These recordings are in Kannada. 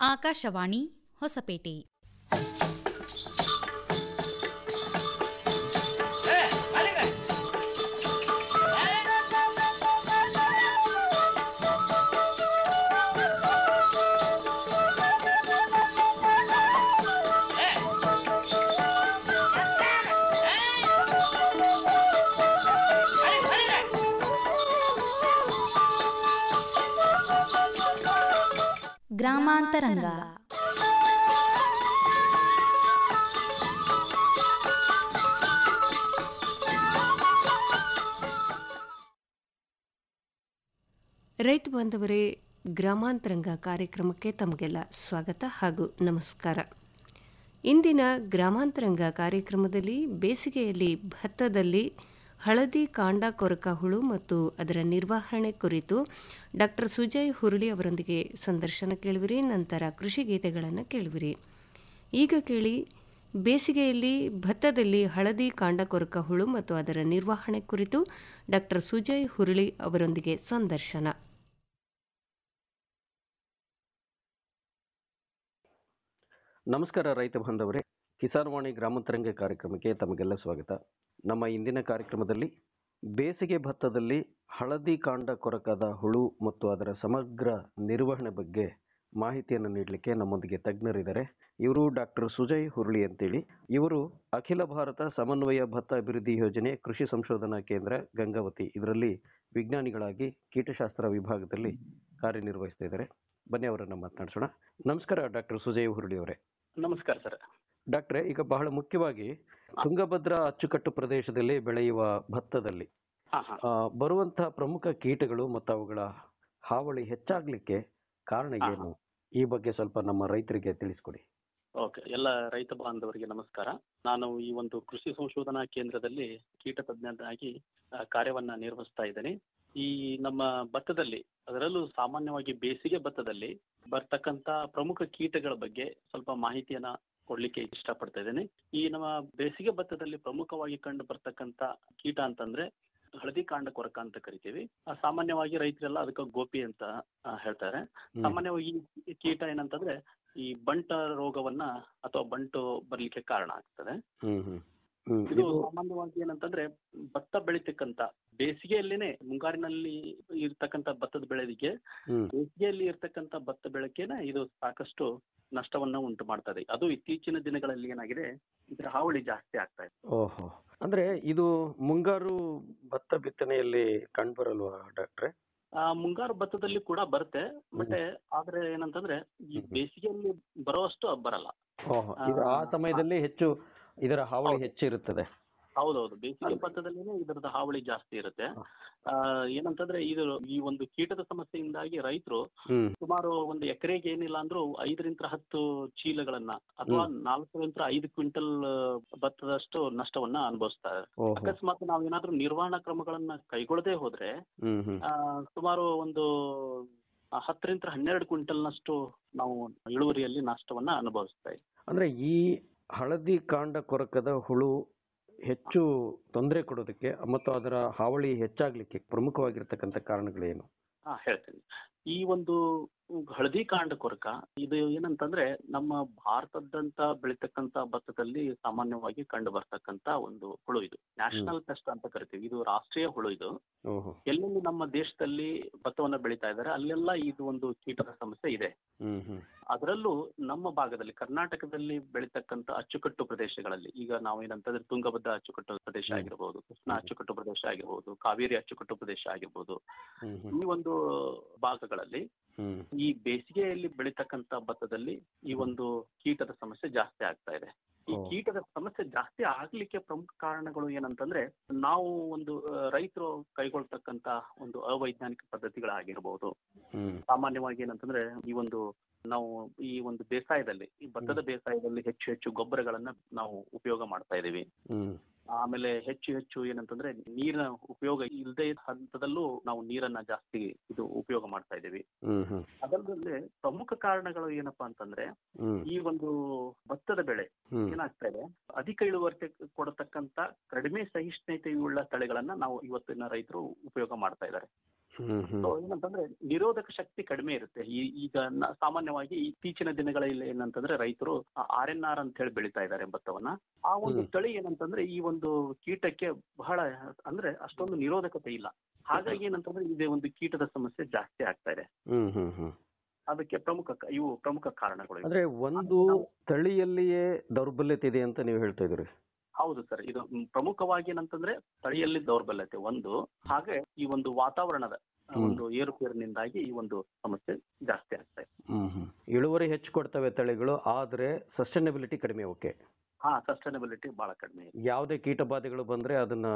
ಆಕಾಶವಾಣಿ ಹೊಸಪೇಟೆ ಗ್ರಾಮಾಂತರಂಗ ರೈತ ಬಾಂಧವರೇ ಗ್ರಾಮಾಂತರಂಗ ಕಾರ್ಯಕ್ರಮಕ್ಕೆ ತಮಗೆಲ್ಲ ಸ್ವಾಗತ ಹಾಗೂ ನಮಸ್ಕಾರ ಇಂದಿನ ಗ್ರಾಮಾಂತರಂಗ ಕಾರ್ಯಕ್ರಮದಲ್ಲಿ ಬೇಸಿಗೆಯಲ್ಲಿ ಭತ್ತದಲ್ಲಿ ಹಳದಿ ಕಾಂಡ ಕೊರಕ ಹುಳು ಮತ್ತು ಅದರ ನಿರ್ವಹಣೆ ಕುರಿತು ಡಾಕ್ಟರ್ ಸುಜಯ್ ಹುರುಳಿ ಅವರೊಂದಿಗೆ ಸಂದರ್ಶನ ಕೇಳುವಿರಿ ನಂತರ ಕೃಷಿ ಗೀತೆಗಳನ್ನು ಕೇಳುವಿರಿ ಈಗ ಕೇಳಿ ಬೇಸಿಗೆಯಲ್ಲಿ ಭತ್ತದಲ್ಲಿ ಹಳದಿ ಕಾಂಡ ಕೊರಕ ಹುಳು ಮತ್ತು ಅದರ ನಿರ್ವಹಣೆ ಕುರಿತು ಡಾಕ್ಟರ್ ಸುಜಯ್ ಹುರುಳಿ ಅವರೊಂದಿಗೆ ಸಂದರ್ಶನ ನಮಸ್ಕಾರ ರೈತ ಬಾಂಧವರೇ ಕಿಸಾನ್ ವಾಣಿ ಗ್ರಾಮಾಂತರಂಗ ಕಾರ್ಯಕ್ರಮಕ್ಕೆ ತಮಗೆಲ್ಲ ಸ್ವಾಗತ ನಮ್ಮ ಇಂದಿನ ಕಾರ್ಯಕ್ರಮದಲ್ಲಿ ಬೇಸಿಗೆ ಭತ್ತದಲ್ಲಿ ಹಳದಿ ಕಾಂಡ ಕೊರಕದ ಹುಳು ಮತ್ತು ಅದರ ಸಮಗ್ರ ನಿರ್ವಹಣೆ ಬಗ್ಗೆ ಮಾಹಿತಿಯನ್ನು ನೀಡಲಿಕ್ಕೆ ನಮ್ಮೊಂದಿಗೆ ತಜ್ಞರಿದ್ದಾರೆ ಇವರು ಡಾಕ್ಟರ್ ಸುಜಯ್ ಹುರುಳಿ ಅಂತೇಳಿ ಇವರು ಅಖಿಲ ಭಾರತ ಸಮನ್ವಯ ಭತ್ತ ಅಭಿವೃದ್ಧಿ ಯೋಜನೆ ಕೃಷಿ ಸಂಶೋಧನಾ ಕೇಂದ್ರ ಗಂಗಾವತಿ ಇದರಲ್ಲಿ ವಿಜ್ಞಾನಿಗಳಾಗಿ ಕೀಟಶಾಸ್ತ್ರ ವಿಭಾಗದಲ್ಲಿ ಕಾರ್ಯನಿರ್ವಹಿಸ್ತಾ ಇದ್ದಾರೆ ಬನ್ನಿ ಅವರನ್ನ ಮಾತನಾಡಿಸೋಣ ನಮಸ್ಕಾರ ಡಾಕ್ಟರ್ ಸುಜಯ್ ಹುರುಳಿ ಅವರೇ ನಮಸ್ಕಾರ ಸರ್ ಡಾಕ್ಟ್ರೆ ಈಗ ಬಹಳ ಮುಖ್ಯವಾಗಿ ತುಂಗಭದ್ರಾ ಅಚ್ಚುಕಟ್ಟು ಪ್ರದೇಶದಲ್ಲಿ ಬೆಳೆಯುವ ಭತ್ತದಲ್ಲಿ ಹಾ ಹಾ ಆ, ಬರುವಂತಹ ಪ್ರಮುಖ ಕೀಟಗಳು ಮತ್ತು ಅವುಗಳ ಹಾವಳಿ ಹೆಚ್ಚಾಗ್ಲಿಕ್ಕೆ ಕಾರಣ ಹಾ, ಏನು ಈ ಬಗ್ಗೆ ಸ್ವಲ್ಪ ನಮ್ಮ ರೈತರಿಗೆ ತಿಳಿಸ್ಕೊಡಿ ಓಕೆ ಎಲ್ಲ ರೈತ ಬಾಂಧವರಿಗೆ ನಮಸ್ಕಾರ ನಾನು ಈ ಒಂದು ಕೃಷಿ ಸಂಶೋಧನಾ ಕೇಂದ್ರದಲ್ಲಿ ಕೀಟ ತಜ್ಞನಾಗಿ ಆ, ಕಾರ್ಯವನ್ನ ನಿರ್ವಹಿಸ್ತಾ ಇದ್ದೇನೆ ಈ ನಮ್ಮ ಭತ್ತದಲ್ಲಿ ಅದರಲ್ಲೂ ಸಾಮಾನ್ಯವಾಗಿ ಬೇಸಿಗೆ ಭತ್ತದಲ್ಲಿ ಬರ್ತಕ್ಕಂತ ಪ್ರಮುಖ ಕೀಟಗಳ ಬಗ್ಗೆ ಸ್ವಲ್ಪ ಮಾಹಿತಿಯನ್ನ ಕೊಡ್ಲಿಕ್ಕೆ ಇಷ್ಟಪಡ್ತಾ ಇದ್ದೇನೆ ಈ ನಮ್ಮ ಬೇಸಿಗೆ ಭತ್ತದಲ್ಲಿ ಪ್ರಮುಖವಾಗಿ ಕಂಡು ಬರ್ತಕ್ಕಂತ ಕೀಟ ಅಂತಂದ್ರೆ ಹಳದಿ ಕಾಂಡ ಕೊರಕ ಅಂತ ಕರಿತೀವಿ ಆ, ಸಾಮಾನ್ಯವಾಗಿ ರೈತರೆಲ್ಲ ಅದಕ್ಕೆ ಗೋಪಿ ಅಂತ ಆ, ಹೇಳ್ತಾರೆ ಹ್ಮ್. ಸಾಮಾನ್ಯವಾಗಿ ಈ ಕೀಟ ಏನಂತಂದ್ರೆ ಈ ಬಂಟ ರೋಗವನ್ನ ಅಥವಾ ಬಂಟು ಬರ್ಲಿಕ್ಕೆ ಕಾರಣ ಆಗ್ತದೆ ಹ್ಮ್ ಹ್ಮ್ ಹ್ಮ್ ಇದು ಇದು ಸಾಮಾನ್ಯವಾಗಿ ಏನಂತಂದ್ರೆ ಭತ್ತ ಬೆಳಿತಕ್ಕಂತ ಬೇಸಿಗೆಯಲ್ಲೇನೆ ಮುಂಗಾರಿನಲ್ಲಿ ಇರ್ತಕ್ಕಂತ ಭತ್ತದ ಬೆಳೆದಿಗೆ ಹ್ಮ್ ಬೇಸಿಗೆಯಲ್ಲಿ ಇರ್ತಕ್ಕಂತ ಭತ್ತ ಬೆಳಕೇನೆ ಇದು ಸಾಕಷ್ಟು ನಷ್ಟವನ್ನ ಉಂಟು ಮಾಡ್ತದೆ ಅದು ಇತ್ತೀಚಿನ ದಿನಗಳಲ್ಲಿ ಏನಾಗಿದೆ ಇದರ ಹಾವಳಿ ಜಾಸ್ತಿ ಆಗ್ತಾ ಇದೆ ಓಹೋ ಅಂದ್ರೆ ಇದು ಮುಂಗಾರು ಭತ್ತ ಬಿತ್ತನೆಯಲ್ಲಿ ಕಂಡುಬರಲ್ವಾ ಡಾಕ್ಟ್ರೆ ಆ ಮುಂಗಾರು ಭತ್ತದಲ್ಲಿ ಕೂಡ ಬರುತ್ತೆ ಮತ್ತೆ ಆದ್ರೆ ಏನಂತಂದ್ರೆ ಈ ಹ್ಮ್. ಬೇಸಿಗೆಯಲ್ಲಿ ಬರುವಷ್ಟು ಬರಲ್ಲ ಓಹೋ ಇದು ಆ ಸಮಯದಲ್ಲಿ ಹೆಚ್ಚು ಇದರ ಹಾವಳಿ ಹೆಚ್ಚಿರುತ್ತದೆ ಹೌದೌದು ಬೇಸಿಗೆ ಅಲ್ರಿ. ಭತ್ತದಲ್ಲಿನೇ ಇದರದ ಹಾವಳಿ ಜಾಸ್ತಿ ಇರುತ್ತೆ ಹ. ಆ, ಏನಂತಂದ್ರೆ ಇದು ಈ ಒಂದು ಕೀಟದ ಸಮಸ್ಯೆಯಿಂದಾಗಿ ರೈತರು ಹ್ಮ್ ಸುಮಾರು ಒಂದು ಎಕರೆಗೆ ಏನಿಲ್ಲ ಅಂದ್ರೂ ಐದರಿಂದ ಹತ್ತು ಚೀಲಗಳನ್ನ ಅಥವಾ ನಾಲ್ಕರಿಂದ ಐದು ಕ್ವಿಂಟಲ್ ಭತ್ತದಷ್ಟು ನಷ್ಟವನ್ನ ಅನುಭವಿಸ್ತಾರೆ ಓಹೋ ಅಕಸ್ಮಾತ್ ನಾವೇನಾದ್ರೂ ನಿರ್ವಹಣಾ ಕ್ರಮಗಳನ್ನ ಕೈಗೊಳ್ಳದೆ ಹೋದ್ರೆ ಹ್ಮ್ ಹ್ಮ್ ಆ, ಸುಮಾರು ಒಂದು ಆ, ಹತ್ತರಿಂದ ಹನ್ನೆರಡು ಕ್ವಿಂಟಲ್ನಷ್ಟು ನಾವು ಇಳುವರಿಯಲ್ಲಿ ನಷ್ಟವನ್ನ ಅನುಭವಿಸ್ತಾ ಇದ್ದೀವಿ ಅಂದ್ರೆ ಈ ಹಳದಿ ಕಾಂಡ ಕೊರಕದ ಹುಳು ಹೆಚ್ಚು ತೊಂದರೆ ಕೊಡೋದಕ್ಕೆ ಮತ್ತು ಅದರ ಹಾವಳಿ ಹೆಚ್ಚಾಗ್ಲಿಕ್ಕೆ ಪ್ರಮುಖವಾಗಿರ್ತಕ್ಕಂಥ ಕಾರಣಗಳೇನು ಹಾ ಹೇಳ್ತೇನೆ ಈ ಒಂದು ಹಳದಿ ಕಾಂಡ ಕೊರಕ ಇದು ಏನಂತಂದ್ರೆ ನಮ್ಮ ಭಾರತದಂತ ಬೆಳಿತಕ್ಕಂತ ಭತ್ತದಲ್ಲಿ ಸಾಮಾನ್ಯವಾಗಿ ಕಂಡು ಬರ್ತಕ್ಕಂತ ಒಂದು ಹುಳು ಇದು ನ್ಯಾಷನಲ್ ಪೆಸ್ಟ್ ಅಂತ ಕರಿತೀವಿ ಇದು ರಾಷ್ಟ್ರೀಯ ಹುಳು ಇದು ಓಹೋ ಎಲ್ಲೆಲ್ಲಿ ನಮ್ಮ ದೇಶದಲ್ಲಿ ಭತ್ತವನ್ನ ಬೆಳೀತಾ ಇದ್ದಾರೆ ಅಲ್ಲೆಲ್ಲ ಇದು ಒಂದು ಕೀಟದ ಸಮಸ್ಯೆ ಇದೆ ಹ್ಮ್ ಹ್ಮ್ ಅದರಲ್ಲೂ ನಮ್ಮ ಭಾಗದಲ್ಲಿ ಕರ್ನಾಟಕದಲ್ಲಿ ಬೆಳೀತಕ್ಕಂತ ಅಚ್ಚುಕಟ್ಟು ಪ್ರದೇಶಗಳಲ್ಲಿ ಈಗ ನಾವು ಏನಂತಂದ್ರೆ ತುಂಗಭದ್ರಾ ಅಚ್ಚುಕಟ್ಟು ಪ್ರದೇಶ ಹ್ಮ್. ಆಗಿರ್ಬೋದು ಕೃಷ್ಣಾ ಅಚ್ಚುಕಟ್ಟು ಪ್ರದೇಶ ಆಗಿರ್ಬೋದು ಕಾವೇರಿ ಅಚ್ಚುಕಟ್ಟು ಪ್ರದೇಶ ಆಗಿರ್ಬೋದು ಹ್ಮ್ ಈ ಒಂದು ಭಾಗಗಳಲ್ಲಿ ಹ್ಮ್ ಈ ಬೇಸಿಗೆಯಲ್ಲಿ ಬೆಳೀತಕ್ಕಂತ ಭತ್ತದಲ್ಲಿ ಈ ಒಂದು ಕೀಟದ ಸಮಸ್ಯೆ ಜಾಸ್ತಿ ಆಗ್ತಾ ಇದೆ ಈ ಓ. ಕೀಟದ ಸಮಸ್ಯೆ ಜಾಸ್ತಿ ಆಗ್ಲಿಕ್ಕೆ ಪ್ರಮುಖ ಕಾರಣಗಳು ಏನಂತಂದ್ರೆ ನಾವು ಒಂದು ಆ, ರೈತರು ಕೈಗೊಳ್ತಕ್ಕಂತ ಒಂದು ಅವೈಜ್ಞಾನಿಕ ಪದ್ಧತಿಗಳಾಗಿರ್ಬೋದು ಹ್ಮ್ ಸಾಮಾನ್ಯವಾಗಿ ಏನಂತಂದ್ರೆ ಈ ಒಂದು ನಾವು ಈ ಒಂದು ಬೇಸಾಯದಲ್ಲಿ ಈ ಭತ್ತದ ಬೇಸಾಯದಲ್ಲಿ ಹೆಚ್ಚು ಹೆಚ್ಚು ಗೊಬ್ಬರಗಳನ್ನ ನಾವು ಉಪಯೋಗ ಮಾಡ್ತಾ ಇದೀವಿ ಹ್ಮ್ ಆಮೇಲೆ ಹೆಚ್ಚು ಹೆಚ್ಚು ಏನಂತಂದ್ರೆ ನೀರಿನ ಉಪಯೋಗ ಇಲ್ಲದೆ ಹಂತದಲ್ಲೂ ನಾವು ನೀರನ್ನ ಜಾಸ್ತಿ ಇದು ಉಪಯೋಗ ಮಾಡ್ತಾ ಇದೀವಿ ಹ್ಮ್ ಹ್ಮ್ ಅದಲ್ಲದೆ ಪ್ರಮುಖ ಕಾರಣಗಳು ಏನಪ್ಪಾ ಅಂತಂದ್ರೆ ಹ್ಮ್ ಈ ಒಂದು ಭತ್ತದ ಬೆಳೆ ಹ್ಮ್ ಏನಾಗ್ತಾ ಇದೆ ಅಧಿಕ ಇಳುವರಿ ಕೊಡತಕ್ಕಂತ ಕಡಿಮೆ ಸಹಿಷ್ಣುತೆಯುಳ್ಳ ತಳಿಗಳನ್ನ ನಾವು ಇವತ್ತಿನ ರೈತರು ಉಪಯೋಗ ಮಾಡ್ತಾ ಇದ್ದಾರೆ ಹ್ಮ್ ಹ್ಮ್ ಸೊ ಏನಂತಂದ್ರೆ ನಿರೋಧಕ ಶಕ್ತಿ ಕಡಿಮೆ ಇರುತ್ತೆ ಈ- ಈಗ ನ- ಸಾಮಾನ್ಯವಾಗಿ ಇತ್ತೀಚಿನ ದಿನಗಳಲ್ಲಿ ಏನಂತಂದ್ರೆ ರೈತರು ಆರ್ ಎನ್ ಆರ್ ಅಂತ ಹೇಳಿ ಬೆಳಿತಾ ಇದ್ದಾರೆ ಭತ್ತವನ್ನ ಆ ಒಂದು ಹ್ಮ್. ತಳಿ ಏನಂತಂದ್ರೆ ಈ ಒಂದು ಕೀಟಕ್ಕೆ ಬಹಳ ಅಂದ್ರೆ ಅಷ್ಟೊಂದು ನಿರೋಧಕತೆ ಇಲ್ಲ ಹಾಗಾಗಿ ಏನಂತಂದ್ರೆ ಇದೇ ಒಂದು ಕೀಟದ ಸಮಸ್ಯೆ ಜಾಸ್ತಿ ಆಗ್ತಾ ಇದೆ ಹ್ಮ್ ಹ್ಮ್ ಹ್ಮ್ ಅದಕ್ಕೆ ಪ್ರಮುಖ ಕ- ಇವು ಪ್ರಮುಖ ಕಾರಣಗಳು ಇವು. ಅಂದ್ರೆ ಒಂದು ತಳಿಯಲ್ಲಿಯೇ ದೌರ್ಬಲ್ಯತೆ ಇದೆ ಅಂತ ನೀವು ಹೇಳ್ತಾ ಇದ್ರಿ ಹೌದು ಸರ್ ಇದು ಮ್, ಪ್ರಮುಖವಾಗಿ ಏನಂತಂದ್ರೆ ತಳಿಯಲ್ಲಿ ದೌರ್ಬಲ್ಯತೆ ಒಂದು ಹಾಗೆ ಈ ಒಂದು ವಾತಾವರಣದ ಆ, ಹ್ಮ್. ಒಂದು ಏರುಪೇರಿನಿಂದಾಗಿ ಈ ಒಂದು ಸಮಸ್ಯೆ ಜಾಸ್ತಿ ಆಗ್ತಾ ಇದೆ ಹ್ಮ್ ಹ್ಮ್ ಇಳುವರಿ ಹೆಚ್ಚು ಕೊಡ್ತವೆ ತಳಿಗಳು ಆದ್ರೆ ಸಸ್ಟೈನಬಿಲಿಟಿ ಕಡಿಮೆ ಓಕೆ ಹಾ ಸಸ್ಟೈನಬಿಲಿಟಿ ಬಹಳ ಕಡಿಮೆ ಇದೆ ಯಾವುದೇ ಕೀಟಬಾಧೆಗಳು ಬಂದ್ರೆ ಅದನ್ನ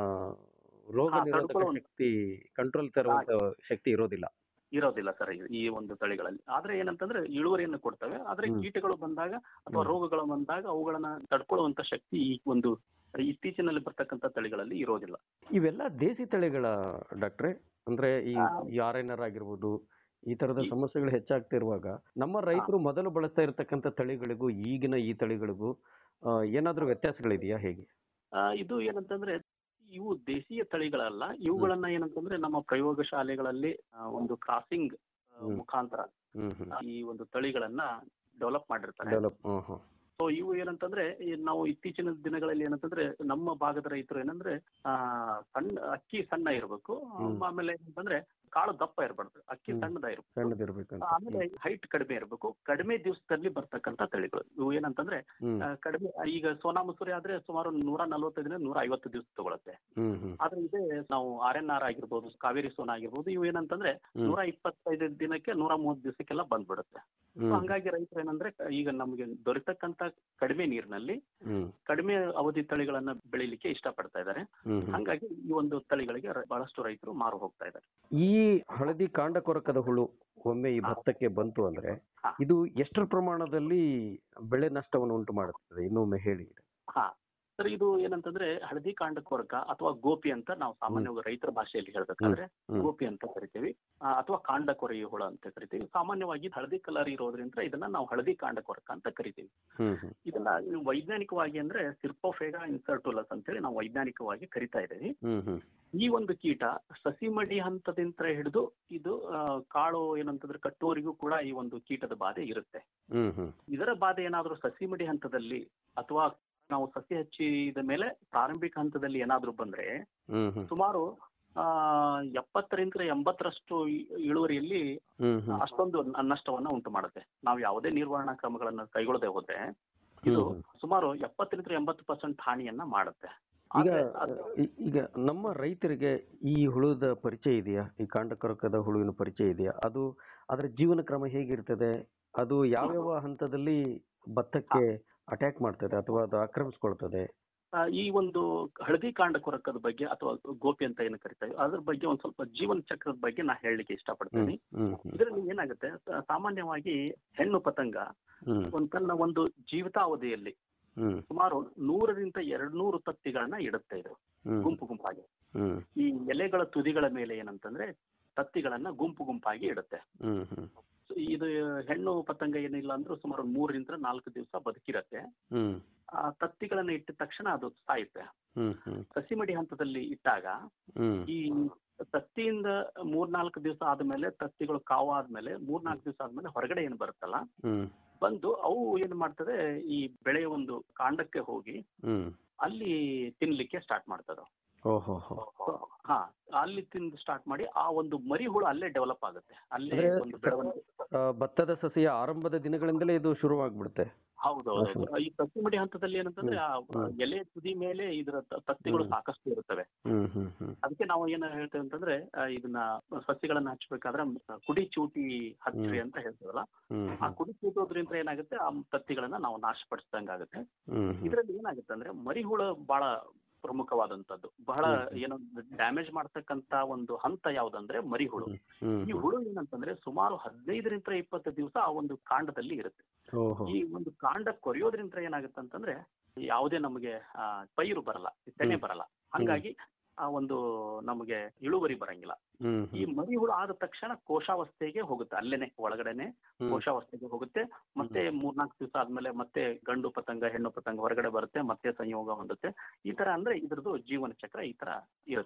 ರೋಗ ಹಾ, ನಿರೋಧಕ ತಡ್ಕೊಳ್ಳೋ- ಶಕ್ತಿ ಕಂಟ್ರೋಲ್ ತರುವಂತ ಶಕ್ತಿ ಇರೋದಿಲ್ಲ ಇರೋದಿಲ್ಲ ಸರ್ ಈ ಒಂದು ತಳಿಗಳಲ್ಲಿ ಆದ್ರೆ ಏನಂತಂದ್ರೆ ಇಳುವರಿಯನ್ನು ಕೊಡ್ತವೆ ಆದ್ರೆ ಹ್ಮ್. ಕೀಟಗಳು ಬಂದಾಗ ಅಥವಾ ಹ್ಮ್. ರೋಗಗಳು ಬಂದಾಗ ಅವುಗಳನ್ನ ತಡ್ಕೊಳ್ಳುವಂತ ಶಕ್ತಿ ಈ ಒಂದು ಇತ್ತೀಚಿನಲ್ಲಿ ಬರ್ತಕ್ಕಂಥ ತಳಿಗಳಲ್ಲಿ ಇರೋದಿಲ್ಲ ಇವೆಲ್ಲ ದೇಸಿ ತಳಿಗಳ ಡಾಕ್ಟ್ರೆ ಅಂದ್ರೆ ಈ ಆ. ಆರ್ ಎನ್ ಆರ್ ಆಗಿರ್ಬೋದು ಈ ತರದ ಈ- ಸಮಸ್ಯೆಗಳು ಹೆಚ್ಚಾಗ್ತಿರುವಾಗ ನಮ್ಮ ರೈತರು ಮೊದಲು ಬಳಸ್ತಾ ಇರತಕ್ಕಂತ ತಳಿಗಳಿಗೂ ಈಗಿನ ಈ ತಳಿಗಳಿಗೂ ಆ, ಏನಾದ್ರೂ ವ್ಯತ್ಯಾಸಗಳಿದೆಯಾ ಹೇಗೆ ಆ, ಇದು ಏನಂತಂದ್ರೆ ಇವು ದೇಶೀಯ ತಳಿಗಳಲ್ಲ ಇವುಗಳನ್ನ ಏನಂತಂದ್ರೆ ನಮ್ಮ ಪ್ರಯೋಗ ಶಾಲೆಗಳಲ್ಲಿ ಆ, ಒಂದು ಕ್ರಾಸಿಂಗ್ ಹ್ಮ್. ಮುಖಾಂತರ ಹ್ಮ್ ಹ್ಮ್ ಈ ಒಂದು ತಳಿಗಳನ್ನ ಡೆವಲಪ್ ಮಾಡಿರ್ತಾರೆ ಡೆವಲಪ್ ಹ್ಮ್ ಹ್ಮ್ ಸೊ ಇವು ಏನಂತಂದ್ರೆ ಈ ನಾವು ಇತ್ತೀಚಿನ ದಿನಗಳಲ್ಲಿ ಏನಂತಂದ್ರೆ ನಮ್ಮ ಭಾಗದ ರೈತರು ಏನಂದ್ರೆ ಆ ಸಣ್ಣ ಅಕ್ಕಿ ಸಣ್ಣ ಇರಬೇಕು ಹ್ಮ್. ಆಮೇಲೆ ಏನಂತಂದ್ರೆ ಕಾಳು ದಪ್ಪ ಇರಬಾರ್ದು ಅಕ್ಕಿ ಹ್ಮ್. ಸಣ್ಣದ ಇರಬೇಕು ಸಣ್ಣದಿರ್ಬೇಕಂತ ಆಮೇಲೆ ಹೈಟ್ ಕಡಿಮೆ ಇರಬೇಕು ಕಡಿಮೆ ದಿವಸದಲ್ಲಿ ಬರ್ತಕ್ಕಂಥ ತಳಿಗಳು ಇವು ಏನಂತಂದ್ರೆ ಹ್ಮ್ ಆ, ಕಡಿಮೆ ಈಗ ಸೋನಾ ಮಸೂರಿ ಆದ್ರೆ ಸುಮಾರು ನೂರ ನಲವತ್ತೈದರಿಂದ ನೂರ ಐವತ್ತು ದಿವಸ ತಗೊಳುತ್ತೆ ಹ್ಮ್ ಹ್ಮ್ ಆದ್ರೆ ಇದೇ ನಾವು ಆರ್ ಎನ್ ಆರ್ ಆಗಿರ್ಬೋದು ಕಾವೇರಿ ಸೋನಾ ಆಗಿರ್ಬೋದು ಇವು ಏನಂತಂದ್ರೆ ಹ್ಮ್. ನೂರ ಇಪ್ಪತ್ತೈದು ದಿನಕ್ಕೆ ನೂರ ಮೂವತ್ತು ದಿವಸಕ್ಕೆಲ್ಲ ಬಂದ್ಬಿಡುತ್ತೆ So ಹ್ಮ್ ಹಂಗಾಗಿ ರೈತರು ಏನಂದ್ರೆ ಈಗ ನಮಗೆ ದೊರೆತಕ್ಕಂತ ಕಡಿಮೆ ನೀರಿನಲ್ಲಿ ಹ್ಮ್ ಕಡಿಮೆ ಅವಧಿ ತಳಿಗಳನ್ನ ಬೆಳಿಲಿಕ್ಕೆ ಇಷ್ಟಪಡ್ತಾ ಇದ್ದಾರೆ ಹ್ಮ್ ಹ್ಮ್ ಹಂಗಾಗಿ ಈ ಒಂದು ತಳಿಗಳಿಗೆ ರ- ಬಹಳಷ್ಟು ರೈತರು ಮಾರು ಹೋಗ್ತಾ ಇದ್ದಾರೆ ಈ ಹಳದಿ ಕಾಂಡ ಕೊರಕದ ಹುಳು ಒಮ್ಮೆ ಈ ಭತ್ತಕ್ಕೆ ಬಂತು ಅಂದ್ರೆ ಹಾ. ಇದು ಎಷ್ಟರ ಪ್ರಮಾಣದಲ್ಲಿ ಬೆಳೆ ನಷ್ಟವನ್ನು ಉಂಟು ಮಾಡುತ್ತದೆ ಇನ್ನೊಮ್ಮೆ ಹೇಳಿ ಹಾ ಸರ್ ಇದು ಏನಂತಂದ್ರೆ ಹಳದಿ ಕಾಂಡ ಕೊರಕ ಅಥವಾ ಗೋಪಿ ಅಂತ ನಾವು ಸಾಮಾನ್ಯವಾಗಿ ರೈತರ ಭಾಷೆಯಲ್ಲಿ ಹೇಳ್ಬೇಕಾದ್ರೆ ಹ್ಮ್. ಗೋಪಿ ಅಂತ ಕರಿತೀವಿ ಆ, ಅಥವಾ ಕಾಂಡ ಕೊರೆಯ ಹುಳ ಅಂತ ಕರಿತೀವಿ ಸಾಮಾನ್ಯವಾಗಿ ಹಳದಿ ಕಲರ್ ಇರೋದ್ರಿಂದ ಇದನ್ನ ನಾವು ಹಳದಿ ಕಾಂಡ ಕೊರಕ ಅಂತ ಕರಿತೀವಿ ಹ್ಮ್ ಹ್ಮ್ ಇದನ್ನ ವೈಜ್ಞಾನಿಕವಾಗಿ ಅಂದ್ರೆ ಸಿರ್ಪೋಫೇಗಾ ಇನ್ಸರ್ಟುಲಸ್ ಅಂತೇಳಿ ನಾವು ವೈಜ್ಞಾನಿಕವಾಗಿ ಕರಿತಾ ಇದ್ದೀವಿ ಹ್ಮ್ ಹ್ಮ್ ಈ ಒಂದು ಕೀಟ ಸಸಿಮಡಿ ಹಂತದಿಂದ ಹಿಡಿದು ಇದು ಆ, ಕಾಳು ಏನಂತಂದ್ರೆ ಕಟ್ಟುವರಿಗೂ ಕೂಡ ಈ ಒಂದು ಕೀಟದ ಬಾಧೆ ಇರುತ್ತೆ ಹ್ಮ್ ಹ್ಮ್ ಇದರ ಬಾಧೆ ಏನಾದರೂ ಸಸಿಮಡಿ ಹಂತದಲ್ಲಿ ಅಥವಾ ನಾವು ಸಸಿ ಹಚ್ಚಿದ ಮೇಲೆ ಪ್ರಾರಂಭಿಕ ಹಂತದಲ್ಲಿ ಏನಾದರೂ ಬಂದ್ರೆ ಹ್ಮ್ ಹ್ಮ್ ಸುಮಾರು ಆ ಎಪ್ಪತ್ತರಿಂದ ಎಂಬತ್ತರಷ್ಟು ಇ- ಇಳುವರಿಯಲ್ಲಿ ಹ್ಮ್ ಹ್ಮ್ ಅಷ್ಟೊಂದು ನ- ನಷ್ಟವನ್ನ ಉಂಟು ಮಾಡುತ್ತೆ ನಾವು ಯಾವುದೇ ನಿರ್ವಹಣಾ ಕ್ರಮಗಳನ್ನು ಕೈಗೊಳ್ಳದೆ ಹೋದ್ರೆ ಇದು ಹ್ಮ್. ಸುಮಾರು ಎಪ್ಪತ್ತರಿಂದ ಎಂಬತ್ತು ಪರ್ಸೆಂಟ್ ಹಾನಿಯನ್ನ ಮಾಡುತ್ತೆ ಈಗ ಆದ್ರೆ ಅದು- ಈ- ಈಗ ನಮ್ಮ ರೈತರಿಗೆ ಈ ಹುಳುದ ಪರಿಚಯ ಇದೆಯಾ ಈ ಕಾಂಡಕೊರಕದ ಹುಳುವಿನ ಪರಿಚಯ ಇದೆಯಾ ಅದು ಅದರ ಜೀವನ ಕ್ರಮ ಹೇಗಿರ್ತದೆ ಅದು ಯಾವ್ಯಾವ ಹಂತದಲ್ಲಿ ಭತ್ತಕ್ಕೆ ಅಟ್ಯಾಕ್ ಮಾಡ್ತದೆ ಅಥವಾ ಅದು ಆಕ್ರಮಿಸ್ಕೊಳ್ತದೆ ಆ, ಈ ಒಂದು ಹಳದಿ ಕಾಂಡ ಕೊರಕದ ಬಗ್ಗೆ ಅಥವಾ ಗೋಪಿ ಅಂತ ಏನು ಕರಿತೀವಿ ಅದ್ರ ಬಗ್ಗೆ ಒಂದ್ ಸ್ವಲ್ಪ ಜೀವನ ಚಕ್ರದ ಬಗ್ಗೆ ನಾ ಹೇಳಲಿಕ್ಕೆ ಹ್ಮ್ ಇಷ್ಟಪಡ್ತೀನಿ ಹ್ಮ್ ಹ್ಮ್ ಇದರಲ್ಲಿ ಏನಾಗುತ್ತೆ ಸಾ- ಸಾಮಾನ್ಯವಾಗಿ ಹೆಣ್ಣು ಪತಂಗ ಹ್ಮ್ ಒಂದ್ ತನ್ನ ಒಂದು ಜೀವಿತಾವಧಿಯಲ್ಲಿ ಹ್ಮ್ ಸುಮಾರು ನೂರರಿಂದ ಎರಡ್ ನೂರು ತತ್ತಿಗಳನ್ನ ಇಡುತ್ತೆ ಇದು ಹ್ಮ್ ಗುಂಪು ಗುಂಪಾಗಿ ಹ್ಮ್ ಈ ಎಲೆಗಳ ತುದಿಗಳ ಮೇಲೆ ಏನಂತಂದ್ರೆ ತತ್ತಿಗಳನ್ನ ಗುಂಪು ಗುಂಪಾಗಿ ಇಡುತ್ತೆ ಹ್ಮ್ ಹ್ಮ್ So ಇದು ಹೆಣ್ಣು ಪತಂಗ ಏನಿಲ್ಲ ಅಂದ್ರೂ ಸುಮಾರು ಮೂರರಿಂದ ನಾಲ್ಕು ದಿವಸ ಬದುಕಿರತ್ತೆ ಹ್ಮ್ ಆ ತತ್ತಿಗಳನ್ನ ಇಟ್ಟ ತಕ್ಷಣ ಅದು ಸಾಯುತ್ತೆ ಹ್ಮ್ ಹ್ಮ್ ಸಸಿಮಡಿ ಹಂತದಲ್ಲಿ ಇಟ್ಟಾಗ ಹ್ಮ್ ಈ ತತ್ತಿಯಿಂದ ಮೂರ್ನಾಲ್ಕು ದಿವಸ ಆದ್ಮೇಲೆ ತತ್ತಿಗಳು ಕಾವು ಆದ್ಮೇಲೆ ಮೂರ್ನಾಲ್ಕು ದಿವಸ ಆದ್ಮೇಲೆ ಹೊರಗಡೆ ಏನು ಬರುತ್ತಲ್ಲ ಹ್ಮ್ ಬಂದು ಅವು ಏನ್ ಮಾಡ್ತದೆ ಈ ಬೆಳೆಯ ಒಂದು ಕಾಂಡಕ್ಕೆ ಹೋಗಿ ಹ್ಮ್ ಅಲ್ಲಿ ತಿನ್ಲಿಕ್ಕೆ ಸ್ಟಾರ್ಟ್ ಮಾಡ್ತದೆ ಓಹೋ ಹೋ ಹಾ ಅಲ್ಲಿ ತಿಂದು ಸ್ಟಾರ್ಟ್ ಮಾಡಿ ಆ ಒಂದು ಮರಿ ಹುಳು ಅಲ್ಲೇ ಡೆವಲಪ್ ಆಗುತ್ತೆ ಅಲ್ಲೇ ಅಂದ್ರೆ ಒಂದು ಬೆಳವಣಿಗೆ ಆ, ಭತ್ತದ ಸಸಿಯ ಆರಂಭದ ದಿನಗಳಿಂದಲೇ ಇದು ಶುರುವಾಗ್ಬಿಡುತ್ತೆ ಹೌದೌದು ಈ ತತ್ತಿಮಡಿ ಹಂತದಲ್ಲಿ ಏನಂತಂದ್ರೆ ಆ ಹ್ಮ್. ಎಲೆ ತುದಿ ಮೇಲೆ ಇದರ ತ- ತತ್ತಿಗಳು ಹ್ಮ್. ಸಾಕಷ್ಟು ಇರುತ್ತವೆ ಹ್ಮ್ ಹ್ಮ್ ಹ್ಮ್ ಅದಕ್ಕೆ ನಾವು ಏನ್ ಹೇಳ್ತೇವೆ ಅಂತಂದ್ರೆ ಆ, ಇದನ್ನ ಸಸಿಗಳನ್ನ ಹಚ್ಚಬೇಕಾದ್ರೆ ಕುಡಿ ಚೂಟಿ ಹಚ್ಚ್ರಿ ಹ್ಮ್. ಅಂತ ಹೇಳ್ತೀವಲ್ಲ ಹ್ಮ್ ಆ ಕುಡಿ ಚೂಟೋದ್ರಿಂದ ಏನಾಗುತ್ತೆ ಆ ತತ್ತಿಗಳನ್ನ ನಾವು ನಾಶಪಡಿಸಿದಂಗಾಗುತ್ತೆ ಹ್ಮ್ ಹ್ಮ್ ಇದರಲ್ಲಿ ಏನಾಗುತ್ತೆ ಅಂದ್ರೆ ಮರಿಹುಳು ಬಹಳ ಪ್ರಮುಖವಾದಂತದ್ದು ಬಹಳ ಹ್ಮ್. ಏನೋ ಡ್ಯಾಮೇಜ್ ಮಾಡ್ತಕ್ಕಂತ ಒಂದು ಹಂತ ಯಾವ್ದಂದ್ರೆ ಮರಿಹುಳು ಹ್ಮ್ ಈ ಹುಳು ಏನಂತಂದ್ರೆ ಸುಮಾರು ಹದಿನೈದರಿಂದ ಇಪ್ಪತ್ತು ದಿವಸ ಆ ಒಂದು ಕಾಂಡದಲ್ಲಿ ಇರುತ್ತೆ ಓಹೋ ಈ ಒಂದು ಕಾಂಡ ಕೊರೆಯೋದ್ರಿಂದ ಏನಾಗುತ್ತೆ ಅಂತಂದ್ರೆ ಯಾವುದೇ ನಮಗೆ ಆ, ಪೈರು ಬರಲ್ಲ ತೆನೆ ಹ್ಮ್. ಬರಲ್ಲ ಹಂಗಾಗಿ ಆ ಒಂದು ನಮಗೆ ಇಳುವರಿ ಬರಂಗಿಲ್ಲ ಹ್ಮ್ ಈ ಮರಿ ಹುಳು ಆದ ತಕ್ಷಣ ಕೋಶಾವಸ್ಥೆಗೆ ಹೋಗುತ್ತೆ ಅಲ್ಲೇನೆ ಒಳಗಡೆನೆ ಹ್ಮ್. ಕೋಶಾವಸ್ಥೆಗೆ ಹೋಗುತ್ತೆ ಮತ್ತೆ ಮೂರ್ನಾಲ್ಕು ದಿವಸ ಆದ್ಮೇಲೆ ಮತ್ತೆ ಗಂಡು ಪತಂಗ ಹೆಣ್ಣು ಪತಂಗ ಹೊರಗಡೆ ಬರುತ್ತೆ ಮತ್ತೆ ಸಂಯೋಗ ಹೊಂದುತ್ತೆ ಈ ತರ ಅಂದ್ರೆ ಇದ್ರದ್ದು ಜೀವನ ಚಕ್ರ ಈ ತರ ಇರುತ್ತೆ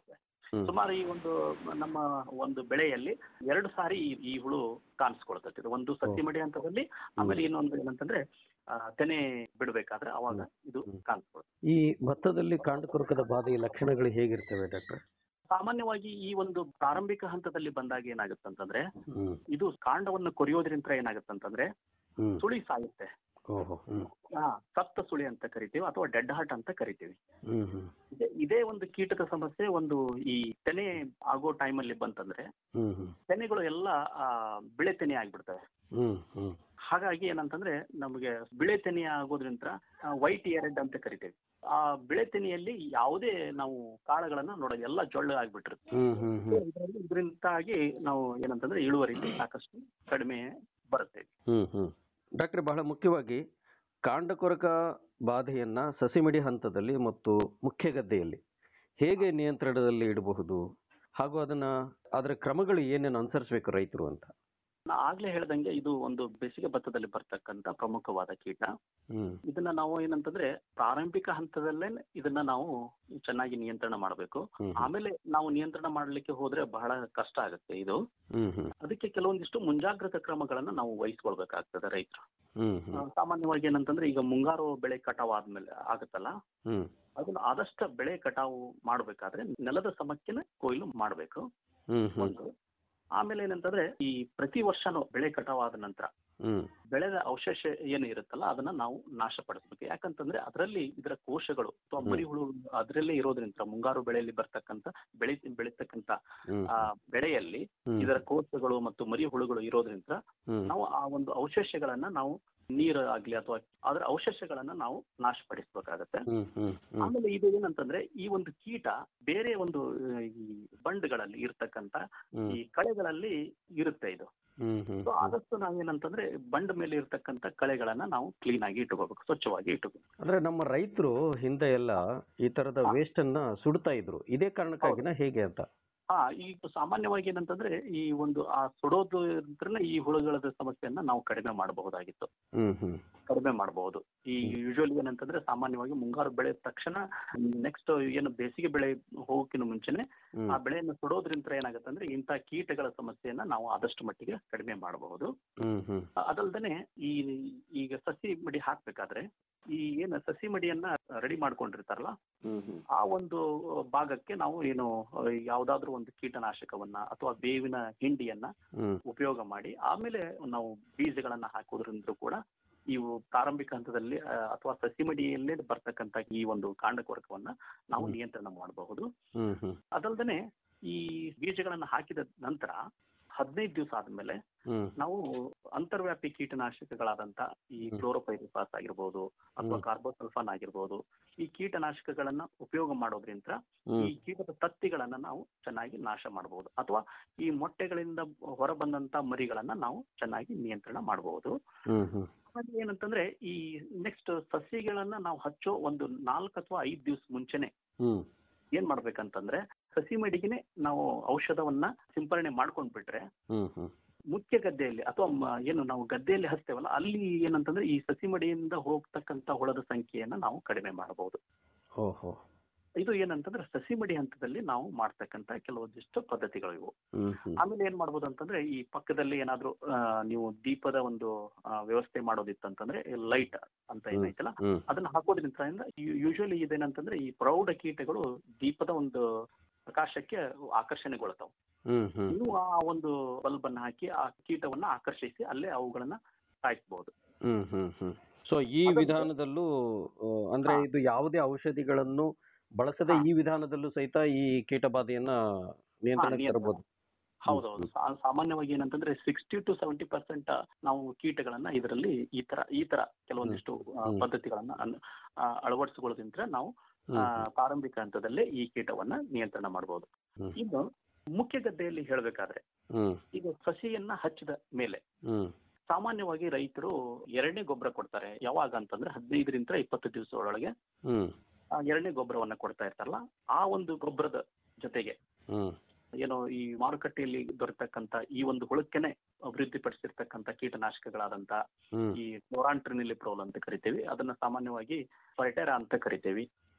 ಹ್ಮ್. ಸುಮಾರು ಈ ಒಂದು ನಮ್ಮ ಒಂದು ಬೆಳೆಯಲ್ಲಿ ಎರಡು ಸಾರಿ ಈ- ಈ ಹುಳು ಕಾಣಿಸ್ಕೊಳ್ತೈತೆ ಇದು ಒಂದು ಸಸಿ ಮಡಿ ಹಂತದಲ್ಲಿ ಆಮೇಲೆ ಇನ್ನೊಂದು ಏನಂತಂದ್ರೆ ಆ, ತೆನೆ ಬಿಡಬೇಕಾದ್ರೆ ಅವಾಗ ಇದು ಹ್ಮ್. ಕಾಣಿಸ್ಕೊಳ್ತದೆ ಈ ಭತ್ತದಲ್ಲಿ ಕಾಂಡ ಕೊರಕದ ಬಾಧೆಯ ಲಕ್ಷಣಗಳು ಹೇಗಿರ್ತವೆ ಡಾಕ್ಟರ್ ಸಾಮಾನ್ಯವಾಗಿ ಈ ಒಂದು ಪ್ರಾರಂಭಿಕ ಹಂತದಲ್ಲಿ ಬಂದಾಗ ಏನಾಗುತ್ತೆ ಅಂತಂದ್ರೆ ಹ್ಮ್ ಇದು ಕಾಂಡವನ್ನು ಕೊರಿಯೋದ್ರಿಂದ ಏನಾಗುತ್ತೆ ಅಂತಂದ್ರೆ ಹ್ಮ್ ಸುಳಿ ಸಾಯುತ್ತೆ ಓಹೋ ಹ್ಮ್ ಹಾ ಸಪ್ತ ಸುಳಿ ಅಂತ ಕರಿತೀವಿ ಅಥವಾ ಡೆಡ್ ಹಾರ್ಟ್ ಅಂತ ಕರಿತೀವಿ ಹ್ಮ್ ಹ್ಮ್ ಇದೇ- ಇದೇ ಒಂದು ಕೀಟದ ಸಮಸ್ಯೆ ಒಂದು ಈ ತೆನೆ ಆಗೋ ಟೈಮಲ್ಲಿ ಬಂತಂದ್ರೆ ಹ್ಮ್ ಹ್ಮ್ ತೆನೆಗಳು ಎಲ್ಲ ಆ, ಬಿಳೆ ತೆನೆ ಆಗ್ಬಿಡ್ತವೆ ಹ್ಮ್ ಹ್ಮ್ ಹಾಗಾಗಿ ಏನಂತಂದ್ರೆ ನಮಗೆ ಬಿಳೆ ತೆನೆ ಆಗೋದ್ರಿಂದ ವೈಟ್ ಎರೆಡ್ ಅಂತ ಕರಿತೇವೆ ಆ ಬಿಳೆ ತೆನೆಯಲ್ಲಿ ಯಾವುದೇ ನಾವು ಕಾಳುಗಳನ್ನ ನೋಡೋದು ಎಲ್ಲ ಜೊಳ್ಳು ಆಗ್ಬಿಟ್ಟಿರುತ್ತೆ ಹ್ಮ್ ಹ್ಮ್ ಹ್ಮ್ ಇದರಲ್ಲಿ ಇದರಿಂದಾಗಿ ನಾವು ಏನಂತಂದ್ರೆ ಇಳುವರಿ ಸಾಕಷ್ಟು ಕಡಿಮೆ ಬರುತ್ತೆ ಹ್ಮ್ ಹ್ಮ್ ಡಾಕ್ಟ್ರೆ ಬಹಳ ಮುಖ್ಯವಾಗಿ ಕಾಂಡ ಕೊರಕ ಬಾಧೆಯನ್ನ ಸಸಿಮಿಡಿ ಹಂತದಲ್ಲಿ ಮತ್ತು ಮುಖ್ಯ ಗದ್ದೆಯಲ್ಲಿ ಹೇಗೆ ನಿಯಂತ್ರಣದಲ್ಲಿ ಇಡಬಹುದು ಹಾಗೂ ಅದನ್ನ ಅದರ ಕ್ರಮಗಳು ಏನೇನು ಅನುಸರಿಸಬೇಕು ರೈತರು ಅಂತ ನಾ ಆಗ್ಲೇ ಹೇಳ್ದಂಗೆ ಇದು ಒಂದು ಬೇಸಿಗೆ ಭತ್ತದಲ್ಲಿ ಬರ್ತಕ್ಕಂತ ಪ್ರಮುಖವಾದ ಕೀಟ ಹ್ಮ್ ಇದನ್ನ ನಾವು ಏನಂತಂದ್ರೆ ಪ್ರಾರಂಭಿಕ ಹಂತದಲ್ಲೇ ಇದನ್ನ ನಾವು ಚೆನ್ನಾಗಿ ನಿಯಂತ್ರಣ ಮಾಡಬೇಕು ಹ್ಮ್ ಆಮೇಲೆ ನಾವು ನಿಯಂತ್ರಣ ಮಾಡಲಿಕ್ಕೆ ಹೋದ್ರೆ ಬಹಳ ಕಷ್ಟ ಆಗುತ್ತೆ ಇದು ಹ್ಮ್ ಹ್ಮ್ ಅದಕ್ಕೆ ಕೆಲವೊಂದಿಷ್ಟು ಮುಂಜಾಗ್ರತಾ ಕ್ರಮಗಳನ್ನ ನಾವು ವಹಿಸ್ಕೊಳ್ಬೇಕಾಗ್ತದೆ ರೈತರು ಹ್ಮ್ ಆ, ಹ್ಮ್ ಸಾಮಾನ್ಯವಾಗಿ ಏನಂತಂದ್ರೆ ಈಗ ಮುಂಗಾರು ಬೆಳೆ ಕಟಾವ್ ಆದ್ಮೇಲೆ ಆಗುತ್ತಲ್ಲ ಹ್ಮ್ ಅದನ್ನ ಆದಷ್ಟು ಬೆಳೆ ಕಟಾವು ಮಾಡಬೇಕಾದ್ರೆ ನೆಲದ ಸಮಕ್ಕೆನೆ ಕೊಯ್ಲು ಮಾಡಬೇಕು ಹ್ಮ್ ಹ್ಮ್ ಒಂದು ಆಮೇಲೆ ಏನಂತಂದ್ರೆ ಈ ಪ್ರತಿ ವರ್ಷನೂ ಬೆಳೆ ಕಟಾವ್ ಆದ ನಂತರ ಹ್ಮ್ ಬೆಳೆದ ಅವಶೇಷ ಏನು ಇರುತ್ತಲ್ಲ ಅದನ್ನ ನಾವು ನಾಶಪಡಿಸ್ಬೇಕು ಯಾಕಂತಂದ್ರೆ ಅದರಲ್ಲಿ ಇದರ ಕೋಶಗಳು ಅಥವಾ ಹ್ಮ್. ಮರಿಹುಳು ಅದರಲ್ಲೇ ಇರೋದ್ರಿಂದ ಮುಂಗಾರು ಬೆಳೆಯಲ್ಲಿ ಬರ್ತಕ್ಕಂತ ಬೆಳೆ ಬೆಳೀತಕ್ಕಂತ ಹ್ಮ್ ಆ ಬೆಳೆಯಲ್ಲಿ ಹ್ಮ್ ಇದರ ಕೋಶಗಳು ಮತ್ತು ಮರಿಹುಳುಗಳು ಇರೋದ್ರಿಂದ ಹ್ಮ್ ನಾವು ಆ ಒಂದು ಅವಶೇಷಗಳನ್ನ ನಾವು ನೀರು ಆಗ್ಲಿ ಅಥವಾ ಅದರ ಅವಶೇಷಗಳನ್ನ ನಾವು ನಾಶಪಡಿಸ್ಬೇಕಾಗತ್ತೆ ಹ್ಮ್ ಹ್ಮ್ ಹ್ಮ್ ಆಮೇಲೆ ಇದು ಏನಂತಂದ್ರೆ ಈ ಒಂದು ಕೀಟ ಬೇರೆ ಒಂದು ಆ, ಈ ಬಂಡ್ಗಳಲ್ಲಿ ಇರ್ತಕ್ಕಂತ ಹ್ಮ್ ಈ ಕಳೆಗಳಲ್ಲಿ ಇರುತ್ತೆ ಇದು ಹ್ಮ್ ಹ್ಮ್ ಸೊ ಆದಷ್ಟು ನಾವೇನಂತಂದ್ರೆ ಬಂಡ್ ಮೇಲೆ ಇರ್ತಕ್ಕಂತ ಕಳೆಗಳನ್ನ ನಾವು ಕ್ಲೀನ್ ಆಗಿ ಇಟ್ಕೋಬೇಕು ಸ್ವಚ್ಛವಾಗಿ ಇಟ್ಕೋಬೇಕು ಅಂದ್ರೆ ನಮ್ಮ ರೈತರು ಹಿಂದೆ ಎಲ್ಲ ಈ ತರದ ವೇಸ್ಟ್ ಅನ್ನ ಸುಡ್ತಾ ಇದ್ರು ಇದೇ ಕಾರಣಕ್ಕಾಗಿನ ಹೇಗೆ ಅಂತ ಹಾ ಈಗ ಸಾಮಾನ್ಯವಾಗಿ ಏನಂತಂದ್ರೆ ಈ ಒಂದು ಆ ಸುಡೋದು ಈ ಹುಳುಗಳ ಸಮಸ್ಯೆಯನ್ನ ನಾವು ಕಡಿಮೆ ಮಾಡಬಹುದಾಗಿತ್ತು ಹ್ಮ್ ಹ್ಮ್ ಕಡಿಮೆ ಮಾಡಬಹುದು ಈ ಯೂಶುವಲಿ ಏನಂತಂದ್ರೆ ಸಾಮಾನ್ಯವಾಗಿ ಮುಂಗಾರು ಬೆಳೆದ ತಕ್ಷಣ ನೆಕ್ಸ್ಟ್ ಏನು ಬೇಸಿಗೆ ಬೆಳೆ ಹೋಗೋಕ್ಕಿಂತ ಮುಂಚೆನೆ ಹ್ಮ್ ಆ ಬೆಳೆಯನ್ನು ಸುಡೋದ್ರಿಂದ ಏನಾಗುತ್ತೆ ಅಂದ್ರೆ ಇಂಥ ಕೀಟಗಳ ಸಮಸ್ಯೆಯನ್ನ ನಾವು ಆದಷ್ಟು ಮಟ್ಟಿಗೆ ಕಡಿಮೆ ಮಾಡಬಹುದು ಹ್ಮ್ ಹ್ಮ್ ಅದಲ್ದೇನೆ ಈ ಈಗ ಸಸಿ ಮಡಿ ಹಾಕ್ಬೇಕಾದ್ರೆ ಈ ಏನು ಸಸಿ ಮಡಿಯನ್ನ ರೆಡಿ ಮಾಡ್ಕೊಂಡಿರ್ತಾರಲ್ಲ ಹ್ಮ್ ಹ್ಮ್ ಆ ಒಂದು ಭಾಗಕ್ಕೆ ನಾವು ಏನು ಯಾವ್ದಾದ್ರು ಒಂದು ಕೀಟನಾಶಕವನ್ನ ಅಥವಾ ಬೇವಿನ ಹಿಂಡಿಯನ್ನ ಹ್ಮ್ ಉಪಯೋಗ ಮಾಡಿ ಆಮೇಲೆ ನಾವು ಬೀಜಗಳನ್ನ ಹಾಕೋದ್ರಿಂದ ಕೂಡ ಇವು ಪ್ರಾರಂಭಿಕ ಹಂತದಲ್ಲಿ ಆ, ಅಥವಾ ಸಸಿ ಮಡಿಯಲ್ಲೇ ಬರ್ತಕ್ಕಂತ ಈ ಒಂದು ಕಾಂಡಕೊರಕವನ್ನ ನಾವು ಹ್ಮ್. ನಿಯಂತ್ರಣ ಮಾಡಬಹುದು ಹ್ಮ್ ಹ್ಮ್ ಅದಲ್ದೇನೆ ಈ ಬೀಜಗಳನ್ನ ಹಾಕಿದ ನಂತರ ಹದಿನೈದು ದಿವಸ ಆದ್ಮೇಲೆ ಹ್ಮ್ ನಾವು ಅಂತರ್ವ್ಯಾಪಿ ಕೀಟನಾಶಕಗಳಾದಂತ ಈ ಹ್ಮ್. ಕ್ಲೋರೋಪೈರಿಫಾಸ್ ಆಗಿರ್ಬೋದು ಅಥವಾ ಹ್ಮ್. ಕಾರ್ಬೋಸಲ್ಫಾನ್ ಆಗಿರ್ಬೋದು ಈ ಕೀಟನಾಶಕಗಳನ್ನ ಉಪಯೋಗ ಮಾಡೋದ್ರಿಂದ ಈ ಹ್ಮ್ ಕೀಟದ ತತ್ತಿಗಳನ್ನ ನಾವು ಚೆನ್ನಾಗಿ ನಾಶ ಮಾಡಬಹುದು ಅಥವಾ ಈ ಮೊಟ್ಟೆಗಳಿಂದ ಹೊರ ಬಂದಂತ ಮರಿಗಳನ್ನ ನಾವು ಚೆನ್ನಾಗಿ ನಿಯಂತ್ರಣ ಮಾಡಬಹುದು ಹ್ಮ್ ಹ್ಮ್ ಆಮೇಲೆ ಏನಂತಂದ್ರೆ ಈ ನೆಕ್ಸ್ಟ್ ಸಸಿಗಳನ್ನ ನಾವು ಹಚ್ಚೋ ಒಂದು ನಾಲ್ಕು ಅಥವಾ ಐದು ದಿವಸ ಮುಂಚೆನೆ ಹ್ಮ್ ಏನ್ ಮಾಡ್ಬೇಕಂತಂದ್ರೆ ಸಸಿ ಮಡಿಗೆನೆ ನಾವು ಔಷಧವನ್ನ ಸಿಂಪರಣೆ ಮಾಡ್ಕೊಂಡ್ಬಿಟ್ರೆ ಹ್ಮ್ ಹ್ಮ್ ಮುಖ್ಯ ಗದ್ದೆಯಲ್ಲಿ ಅಥವಾ ಮ- ಏನು ನಾವು ಗದ್ದೆಯಲ್ಲಿ ಹಚ್ತೇವಲ್ಲ ಅಲ್ಲಿ ಏನಂತಂದ್ರೆ ಈ ಸಸಿ ಮಡಿಯಿಂದ ಹೋಗ್ತಕ್ಕಂತ ಹುಳದ ಸಂಖ್ಯೆಯನ್ನ ನಾವು ಕಡಿಮೆ ಮಾಡಬಹುದು ಓಹೋ ಇದು ಏನಂತಂದ್ರೆ ಸಸಿ ಮಡಿ ಹಂತದಲ್ಲಿ ನಾವು ಮಾಡ್ತಕ್ಕಂತ ಕೆಲವೊಂದಿಷ್ಟು ಪದ್ಧತಿಗಳು ಇವು ಹ್ಮ್ ಹ್ಮ್ ಆಮೇಲೆ ಏನ್ ಮಾಡ್ಬೋದು ಅಂತಂದ್ರೆ ಈ ಪಕ್ಕದಲ್ಲಿ ಏನಾದ್ರೂ ಆ, ನೀವು ದೀಪದ ಒಂದು ಆ, ವ್ಯವಸ್ಥೆ ಮಾಡೋದಿತ್ತಂತಂದ್ರೆ ಲೈಟ್ ಅಂತ ಹ್ಮ್. ಏನೈತಲ್ಲ ಹ್ಮ್ ಅದನ್ನ ಹಾಕೋದ್ರಿಂದ ಯೂಶುವಲಿ ಇದೇನಂತಂದ್ರೆ ಈ ಪ್ರೌಢ ಕೀಟಗಳು ದೀಪದ ಒಂದು ಪ್ರಕಾಶಕ್ಕೆ ಆಕರ್ಷಣೆಗೊಳ್ತಾವ ಹ್ಮ್ ಹ್ಮ್ ನೀವು ಆ ಒಂದು ಬಲ್ಬ್ ಅನ್ನ ಹಾಕಿ ಆ ಕೀಟವನ್ನ ಆಕರ್ಷಿಸಿ ಅಲ್ಲೇ ಅವುಗಳನ್ನ ಸಾಯಿಸಬಹುದು ಹ್ಮ್ ಹ್ಮ್ ಹ್ಮ್ ಸೊ ಈ ಅದೊಂದು- ವಿಧಾನದಲ್ಲೂ ಆ, ಅಂದ್ರೆ ಹಾ. ಇದು ಯಾವುದೇ ಔಷಧಿಗಳನ್ನು ಬಳಸದೆ ಹಾ. ಈ ವಿಧಾನದಲ್ಲೂ ಸಹಿತ ಈ ಕೀಟಬಾಧೆಯನ್ನ ನಿಯಂತ್ರಣಕ್ಕೆ ನಿಯಂತ್ರಣ. ತರಬಹುದು ಹೌದೌದು ಸಾ- ಸಾಮಾನ್ಯವಾಗಿ ಏನಂತಂದ್ರೆ ಸಿಕ್ಸ್ಟಿ ಟು ಸೆವೆಂಟಿ ಪರ್ಸೆಂಟ್ ನಾವು ಕೀಟಗಳನ್ನ ಇದರಲ್ಲಿ ಈ ತರ ಈ ತರ ಕೆಲವೊಂದಿಷ್ಟು ಆ, ಹ್ಮ್. ಪದ್ಧತಿಗಳನ್ನ ಅನ್- ಆ, ಅಳವಡಿಸಿಕೊಳ್ಳೋದ್ರಿಂದ ನಾವು ಆ, ಹ್ಮ್ ಪ್ರಾರಂಭಿಕ ಹಂತದಲ್ಲೇ ಈ ಕೀಟವನ್ನ ನಿಯಂತ್ರಣ ಮಾಡಬಹುದು ಹ್ಮ್. ಇನ್ನು ಮುಖ್ಯ ಗದ್ದೆಯಲ್ಲಿ ಹೇಳಬೇಕಾದ್ರೆ ಹ್ಮ್ ಈಗ ಸಸಿಯನ್ನ ಹಚ್ಚಿದ ಮೇಲೆ ಹ್ಮ್ ಸಾಮಾನ್ಯವಾಗಿ ರೈತರು ಎರಡನೇ ಗೊಬ್ಬರ ಕೊಡ್ತಾರೆ ಯಾವಾಗ ಅಂತಂದ್ರೆ ಹದಿನೈದರಿಂದ ಇಪ್ಪತ್ತು ದಿವಸ ಒಳಗೆ ಹ್ಮ್ ಆ ಎರಡನೇ ಗೊಬ್ಬರವನ್ನ ಕೊಡ್ತಾ ಇರ್ತಾರಲ್ಲ ಆ ಒಂದು ಗೊಬ್ಬರದ ಜೊತೆಗೆ ಹ್ಮ್ ಏನೋ ಈ ಮಾರುಕಟ್ಟೆಯಲ್ಲಿ ದೊರೆತಕ್ಕಂತ ಈ ಒಂದು ಹುಳಕ್ಕೆನೆ ಅಭಿವೃದ್ಧಿಪಡಿಸಿರ್ತಕ್ಕಂಥ ಕೀಟನಾಶಕಗಳಾದಂತ ಹ್ಮ್ ಈ ಕ್ಲೋರಾಂಟ್ರಿನಿಲಿಪ್ರೋಲ್ ಅಂತ ಕರಿತೇವೆ ಅದನ್ನ ಸಾಮಾನ್ಯವಾಗಿ ಫರ್ಟೆರಾ ಅಂತ ಕರಿತೇವೆ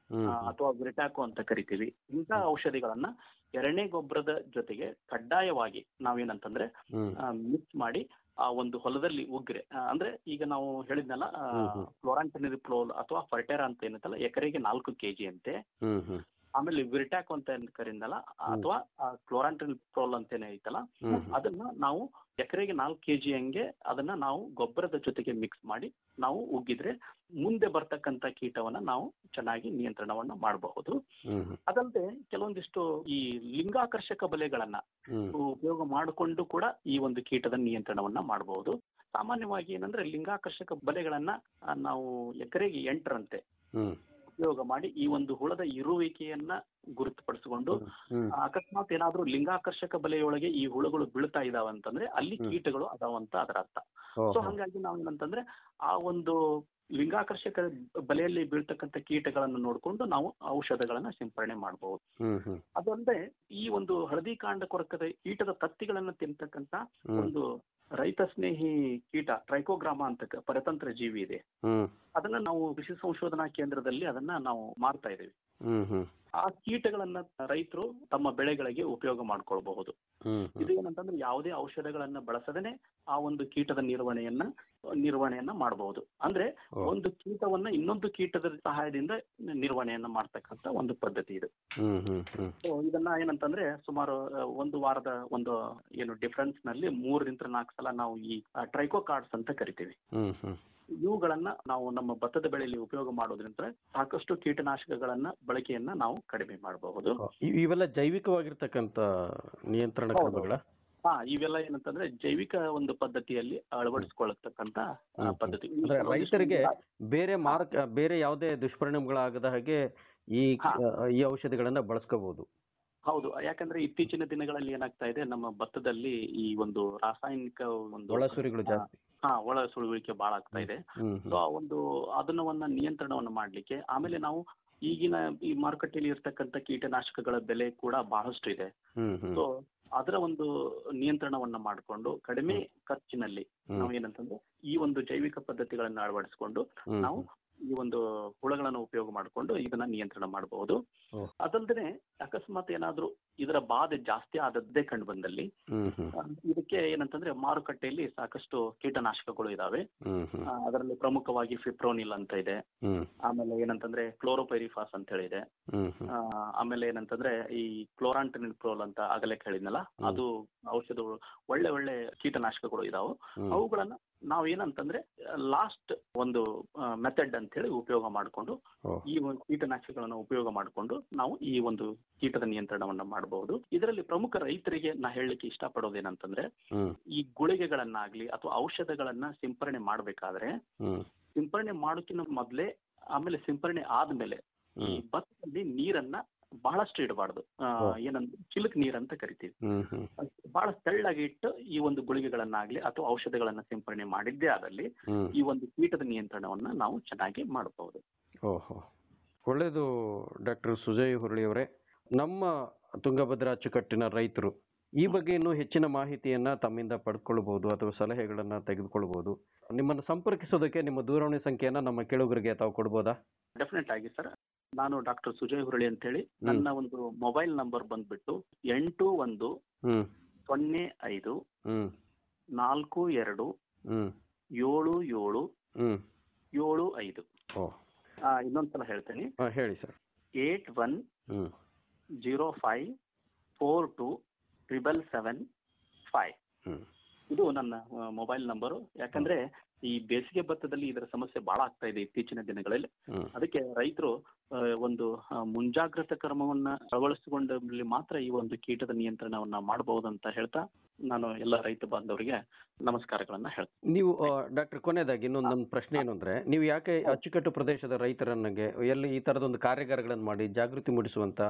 ಹ್ಮ್ ಆ, ಅಥವಾ ವಿರಿಟ್ಯಾಕೋ ಅಂತ ಕರಿತೀವಿ ಇಂಥ ಔಷಧಿಗಳನ್ನ ಎರಣೆ ಗೊಬ್ಬರದ ಜೊತೆಗೆ ಕಡ್ಡಾಯವಾಗಿ ನಾವೇನಂತಂದ್ರೆ ಹ್ಮ್ ಮಿಕ್ಸ್ ಮಾಡಿ ಆ ಒಂದು ಹೊಲದಲ್ಲಿ ಉಗ್ರೆ ಆ, ಅಂದ್ರೆ ಈಗ ನಾವು ಹೇಳಿದ್ನಲ್ಲ ಹ್ಮ್, ಹ್ಮ್. ಕ್ಲೋರಾಂಟನಿರಿಪ್ಲೋಲ್ ಅಥವಾ ಫರ್ಟೇರಾ ಅಂತ ಏನಂತಲ್ಲ ಎಕರೆಗೆ ನಾಲ್ಕು ಕೆಜಿ ಅಂತೆ ಹ್ಮ್ ಹ್ಮ್ ಆಮೇಲೆ ವಿರಿಟ್ಯಾಕ್ ಅಂತ ಏನ್ ಕರೀನಲ್ಲ ಅಥವಾ ಕ್ಲೋರಾಂಟನಿರಿಪ್ಲೋಲ್ ಅಂತೇನೆ ಐತಲ್ಲ ಹ್ಮ್ ಹ್ಮ್. ಅದನ್ನ ನಾವು ಎಕರೆಗೆ ನಾಲ್ಕು ಕೆಜಿ ಹಂಗೆ ಅದನ್ನ ನಾವು ಗೊಬ್ಬರದ ಜೊತೆಗೆ ಮಿಕ್ಸ್ ಮಾಡಿ ನಾವು ಉಗ್ಗಿದ್ರೆ ಮುಂದೆ ಬರ್ತಕ್ಕಂತ ಕೀಟವನ್ನ ನಾವು ಚೆನ್ನಾಗಿ ನಿಯಂತ್ರಣವನ್ನ ಮಾಡಬಹುದು ಹ್ಮ್ ಹ್ಮ್. ಅದಲ್ಲದೆ ಕೆಲವೊಂದಿಷ್ಟು ಈ ಲಿಂಗಾಕರ್ಷಕ ಬಲೆಗಳನ್ನ ಹ್ಮ್ ಉಪಯೋಗ ಮಾಡಿಕೊಂಡು ಕೂಡ ಈ ಒಂದು ಕೀಟದ ನಿಯಂತ್ರಣವನ್ನ ಮಾಡಬಹುದು ಸಾಮಾನ್ಯವಾಗಿ ಏನಂದ್ರೆ ಲಿಂಗಾಕರ್ಷಕ ಬಲೆಗಳನ್ನ ಆ, ನಾವು ಎಕರೆಗೆ ಎಂಟರಂತೆ ಹ್ಮ್ ಉಪಯೋಗ ಮಾಡಿ ಈ ಒಂದು ಹುಳದ ಇರುವಿಕೆಯನ್ನ ಗುರುತುಪಡಿಸಿಕೊಂಡು ಹ್ಮ್ ಅಕಸ್ಮಾತ್ ಏನಾದ್ರೂ ಲಿಂಗಾಕರ್ಷಕ ಬಲೆಯೊಳಗೆ ಈ ಹುಳುಗಳು ಬೀಳ್ತಾ ಇದಾವ ಅಂತಂದ್ರೆ ಅಲ್ಲಿ ಹ್ಮ್. ಕೀಟಗಳು ಅದಾವಂತ ಅದರ ಅರ್ಥ ಓಹೋ. ಸೊ ಹಂಗಾಗಿ ನಾವು ಏನಂತಂದ್ರೆ ಆ ಒಂದು ಲಿಂಗಾಕರ್ಷಕ ಬಲೆಯಲ್ಲಿ ಬೀಳ್ತಕ್ಕಂಥ ಕೀಟಗಳನ್ನು ನೋಡಿಕೊಂಡು ನಾವು ಔಷಧಗಳನ್ನ ಸಿಂಪರಣೆ ಮಾಡಬಹುದು ಹ್ಮ್ ಹ್ಮ್ ಅದಲ್ಲದೆ ಈ ಒಂದು ಹಳದಿ ಕಾಂಡ ಕೊರಕದ ಕೀಟದ ತತ್ತಿಗಳನ್ನ ತಿಂತಕ್ಕಂತ ಹ್ಮ್ ಒಂದು ರೈತ ಸ್ನೇಹಿ ಕೀಟ ಟ್ರೈಕೋಗ್ರಾಮ ಅಂತ ಕ- ಪರತಂತ್ರ ಜೀವಿ ಇದೆ ಹ್ಮ್ ಅದನ್ನ ನಾವು ಕೃಷಿ ಸಂಶೋಧನಾ ಕೇಂದ್ರದಲ್ಲಿ ಅದನ್ನ ನಾವು ಮಾರ್ತಾ ಇದ್ದೀವಿ ಹ್ಮ್ ಹ್ಮ್ ಆ ಕೀಟಗಳನ್ನ ರೈತರು ತಮ್ಮ ಬೆಳೆಗಳಿಗೆ ಉಪಯೋಗ ಮಾಡ್ಕೊಳ್ಬಹುದು ಹ್ಮ್ ಇದು ಏನಂತಂದ್ರೆ ಯಾವುದೇ ಔಷಧಗಳನ್ನ ಬಳಸದೇನೆ ಆ ಒಂದು ಕೀಟದ ನಿರ್ವಹಣೆಯನ್ನ ನಿರ್ವಹಣೆಯನ್ನ ಮಾಡಬಹುದು ಅಂದ್ರೆ ಓ. ಒಂದು ಕೀಟವನ್ನ ಇನ್ನೊಂದು ಕೀಟದ ಸಹಾಯದಿಂದ ನಿರ್ವಹಣೆಯನ್ನ ಮಾಡ್ತಕ್ಕಂತ ಒಂದು ಪದ್ಧತಿ ಇದು ಹ್ಮ್ ಹ್ಮ್ ಹ್ಮ್ ಸೊ ಇದನ್ನ ಏನಂತಂದ್ರೆ ಸುಮಾರು ಆ, ಒಂದು ವಾರದ ಒಂದು ಏನು ಡಿಫರೆನ್ಸ್ ನಲ್ಲಿ ಮೂರರಿಂದ ನಾಲ್ಕು ಸಲ ನಾವು ಈ ಟ್ರೈಕೋ ಕಾರ್ಡ್ಸ್ ಅಂತ ಕರಿತೀವಿ ಹ್ಮ್ ಹ್ಮ್ ಇವುಗಳನ್ನ ನಾವು ನಮ್ಮ ಭತ್ತದ ಬೆಳೆಯಲ್ಲಿ ಉಪಯೋಗ ಮಾಡೋದ್ರಿಂದ ಸಾಕಷ್ಟು ಕೀಟನಾಶಕಗಳನ್ನ ಬಳಕೆಯನ್ನ ನಾವು ಕಡಿಮೆ ಮಾಡಬಹುದು ಇ- ಇವೆಲ್ಲ ಜೈವಿಕವಾಗಿರ್ತಕ್ಕಂಥ ನಿಯಂತ್ರಣ ಹೌದು. ಕ್ರಮಗಳ ಹಾ ಇವೆಲ್ಲ ಏನಂತಂದ್ರೆ ಜೈವಿಕ ಒಂದು ಪದ್ಧತಿಯಲ್ಲಿ ಅಳವಡಿಸಿಕೊಳ್ಳತಕ್ಕಂತ ಆ, ಹ್ಮ್. ಪದ್ಧತಿ ಅಂದ್ರೆ ರೈತರಿಗೆ ಬೇರೆ ಮಾರಕ ಬೇರೆ ಯಾವುದೇ ದುಷ್ಪರಿಣಾಮಗಳಾಗದ ಹಾಗೆ ಈ ಹಾ. ಈ ಔಷಧಿಗಳನ್ನ ಬಳಸ್ಕೋಬಹುದು ಹೌದು ಯಾಕಂದ್ರೆ ಇತ್ತೀಚಿನ ದಿನಗಳಲ್ಲಿ ಏನಾಗ್ತಾ ಇದೆ ನಮ್ಮ ಭತ್ತದಲ್ಲಿ ಈ ಒಂದು ರಾಸಾಯನಿಕ ಒಂದು ಒಳಸುರಿಗಳು ಜಾಸ್ತಿ ಹಾ ಒಳ ಸುಳುವಿಕೆ ಬಹಳ ಆಗ್ತಾ ಇದೆ ಹ್ಮ್ ಸೊ ಆ ಒಂದು ಅದನ್ನವನ್ನ ನಿಯಂತ್ರಣವನ್ನು ಮಾಡ್ಲಿಕ್ಕೆ ಆಮೇಲೆ ನಾವು ಈಗಿನ ಈ ಮಾರುಕಟ್ಟೆಯಲ್ಲಿ ಇರ್ತಕ್ಕಂಥ ಕೀಟನಾಶಕಗಳ ಬೆಲೆ ಕೂಡ ಬಹಳಷ್ಟು ಇದೆ ಹ್ಮ್ ಹ್ಮ್ ಸೊ ಅದರ ಒಂದು ನಿಯಂತ್ರಣವನ್ನ ಮಾಡಿಕೊಂಡು ಕಡಿಮೆ ಖರ್ಚಿನಲ್ಲಿ ಹ್ಮ್. ನಾವು ಏನಂತಂದ್ರೆ ಈ ಒಂದು ಜೈವಿಕ ಪದ್ಧತಿಗಳನ್ನ ಅಳವಡಿಸಿಕೊಂಡು ಹ್ಮ್ ನಾವು ಈ ಒಂದು ಹುಳಗಳನ್ನು ಉಪಯೋಗ ಮಾಡಿಕೊಂಡು ಇದನ್ನ ನಿಯಂತ್ರಣ ಮಾಡಬಹುದು ಓ. ಅದಲ್ದೇನೆ ಅಕಸ್ಮಾತ್ ಏನಾದ್ರೂ ಇದರ ಬಾಧೆ ಜಾಸ್ತಿ ಆದದ್ದೇ ಕಂಡು ಬಂದಲ್ಲಿ ಹ್ಮ್ ಹ್ಮ್ ಆ, ಇದಕ್ಕೆ ಏನಂತಂದ್ರೆ ಮಾರುಕಟ್ಟೆಯಲ್ಲಿ ಸಾಕಷ್ಟು ಕೀಟನಾಶಕಗಳು ಇದಾವೆ ಹ್ಮ್ ಹ್ಮ್ ಆ, ಅದರಲ್ಲಿ ಪ್ರಮುಖವಾಗಿ ಫಿಪ್ರೋನಿಲ್ ಅಂತ ಇದೆ ಹ್ಮ್ ಆಮೇಲೆ ಏನಂತಂದ್ರೆ ಕ್ಲೋರೋಪೈರಿಫಾಸ್ ಅಂತ ಹೇಳಿ ಇದೆ ಹ್ಮ್ ಹ್ಮ್ ಆ, ಆಮೇಲೆ ಏನಂತಂದ್ರೆ ಈ ಕ್ಲೋರಾಂಟನಿಪ್ರೋಲ್ ಅಂತ ಆಗಲೇ ಹೇಳಿದ್ನಲ್ಲ ಹ್ಮ್. ಅದು ಔಷಧಗಳು ಒಳ್ಳೆ ಒಳ್ಳೆ ಕೀಟನಾಶಕಗಳು ಇದಾವೆ ಹ್ಮ್. ಅವುಗಳನ್ನ ನಾವು ಏನಂತಂದ್ರೆ ಲಾಸ್ಟ್ ಒಂದು ಮೆಥಡ್ ಅಂತ ಹೇಳಿ ಉಪಯೋಗ ಮಾಡಿಕೊಂಡು ಓ. ಈ ಒಂದು ಕೀಟನಾಶಕಗಳನ್ನು ಉಪಯೋಗ ಮಾಡಿಕೊಂಡು ನಾವು ಈ ಒಂದು ಕೀಟದ ನಿಯಂತ್ರಣವನ್ನ ಮಾಡಬಹುದು ಇದರಲ್ಲಿ ಪ್ರಮುಖ ರೈತರಿಗೆ ನಾ ಹೇಳಲಿಕ್ಕೆ ಇಷ್ಟಪಡೋದೇನಂತಂದ್ರೆ ಹ್ಮ್ ಈ ಗುಳಿಗೆಗಳನ್ನಾಗ್ಲಿ ಅಥವಾ ಔಷಧಗಳನ್ನ ಸಿಂಪರಣೆ ಮಾಡಬೇಕಾದ್ರೆ ಹ್ಮ್ ಸಿಂಪರಣೆ ಮಾಡೋಕ್ಕಿಂತ ಮೊದಲೇ ಆಮೇಲೆ ಸಿಂಪರಣೆ ಆದ್ಮೇಲೆ ಈ ಹ್ಮ್ ಭತ್ತದಲ್ಲಿ ನೀರನ್ನ ಬಹಳಷ್ಟು ಇಡಬಾರ್ದು ಓ. ಏನಂದ್ರೆ ಚಿಲುಕ್ ನೀರ್ ಅಂತ ಕರಿತೀವಿ ಹ್ಮ್ ಹ್ಮ್ ಬಹಳ ತೆಳ್ಳಗೆ ಇಟ್ಟು ಈ ಒಂದು ಗುಳಿಗೆಗಳನ್ನಾಗ್ಲಿ ಅಥವಾ ಔಷಧಗಳನ್ನ ಸಿಂಪರಣೆ ಮಾಡಿದ್ದೇ ಆದಲ್ಲಿ ಹ್ಮ್ ಈ ಒಂದು ಕೀಟದ ನಿಯಂತ್ರಣವನ್ನ ನಾವು ಚೆನ್ನಾಗಿ ಮಾಡಬಹುದು ಓಹೋ ಒಳ್ಳೆಯದು ಡಾಕ್ಟರ್ ಸುಜಯ್ ಹುರಳಿಯವರೇ ನಮ್ಮ ತುಂಗಭದ್ರಾ ಅಚ್ಚುಕಟ್ಟಿನ ರೈತರು ಈ ಬಗ್ಗೆ ಇನ್ನೂ ಹೆಚ್ಚಿನ ಮಾಹಿತಿಯನ್ನ ತಮ್ಮಿಂದ ಪಡ್ಕೊಳ್ಬಹುದು ಅಥವಾ ಸಲಹೆಗಳನ್ನ ತೆಗೆದುಕೊಳ್ಬಹುದು ನಿಮ್ಮನ್ನು ಸಂಪರ್ಕಿಸೋದಕ್ಕೆ ನಿಮ್ಮ ದೂರವಾಣಿ ಸಂಖ್ಯೆಯನ್ನ ನಮ್ಮ ಕೇಳುಗರಿಗೆ ತಾವು ಕೊಡ್ಬೋದಾ ಡೆಫಿನೆಟ್ ಆಗಿ ಸರ್ ನಾನು ಡಾಕ್ಟರ್ ಸುಜಯ್ ಹುರಳಿ ಅಂತ ಹೇಳಿ ನನ್ನ ಒಂದು ಮೊಬೈಲ್ ನಂಬರ್ ಬಂದ್ಬಿಟ್ಟು ಎಂಟು ಒಂದು ಹ್ಮ್ ಸೊನ್ನೆ ಐದು ಹ್ಮ್ ನಾಲ್ಕು ಎರಡು ಹ್ಮ್ ಏಳು ಏಳು ಹ್ಮ್ ಏಳು ಐದು ಓ ಆ, ಇನ್ನೊಂದ್ಸಲ ಹೇಳ್ತೇನೆ ಹಾ, ಹೇಳಿ sir eight one hmm zero five four two triple seven five hmm ಇದು ನನ್ನ ಮೊಬೈಲ್ ನಂಬರು ಯಾಕಂದ್ರೆ ಈ ಬೇಸಿಗೆ ಭತ್ತದಲ್ಲಿ ಇದರ ಸಮಸ್ಯೆ ಬಹಳ ಆಗ್ತಾ ಇದೆ ಇತ್ತೀಚಿನ ದಿನಗಳಲ್ಲಿ ಹ್ಮ್ ಅದಕ್ಕೆ ರೈತರು ಆ, ಒಂದು ಆ, ಮುಂಜಾಗ್ರತಾ ಕ್ರಮವನ್ನ ಅಳವಡಿಸಿಕೊಂಡಲ್ಲಿ ಮಾತ್ರ ಈ ಒಂದು ಕೀಟದ ನಿಯಂತ್ರಣವನ್ನ ಮಾಡಬಹುದು ಅಂತ ಹೇಳ್ತಾ ನಾನು ಎಲ್ಲ ರೈತ ಬಾಂಧವರಿಗೆ ನಮಸ್ಕಾರಗಳನ್ನ ಹೇಳ್ತೀನಿ ನೀವು ಡಾಕ್ಟರ್ ಕೊನೆಯದಾಗಿ ಇನ್ನೊಂದು ನನ್ನ ಪ್ರಶ್ನೆ ಏನು ಅಂದ್ರೆ ನೀವು ಯಾಕೆ ಅಚ್ಚುಕಟ್ಟು ಪ್ರದೇಶದ ರೈತರನ್ನಗೆ ಎಲ್ಲಿ ಈ ತರದೊಂದು ಕಾರ್ಯಾಗಾರಗಳನ್ನು ಮಾಡಿ ಜಾಗೃತಿ ಮೂಡಿಸುವಂತ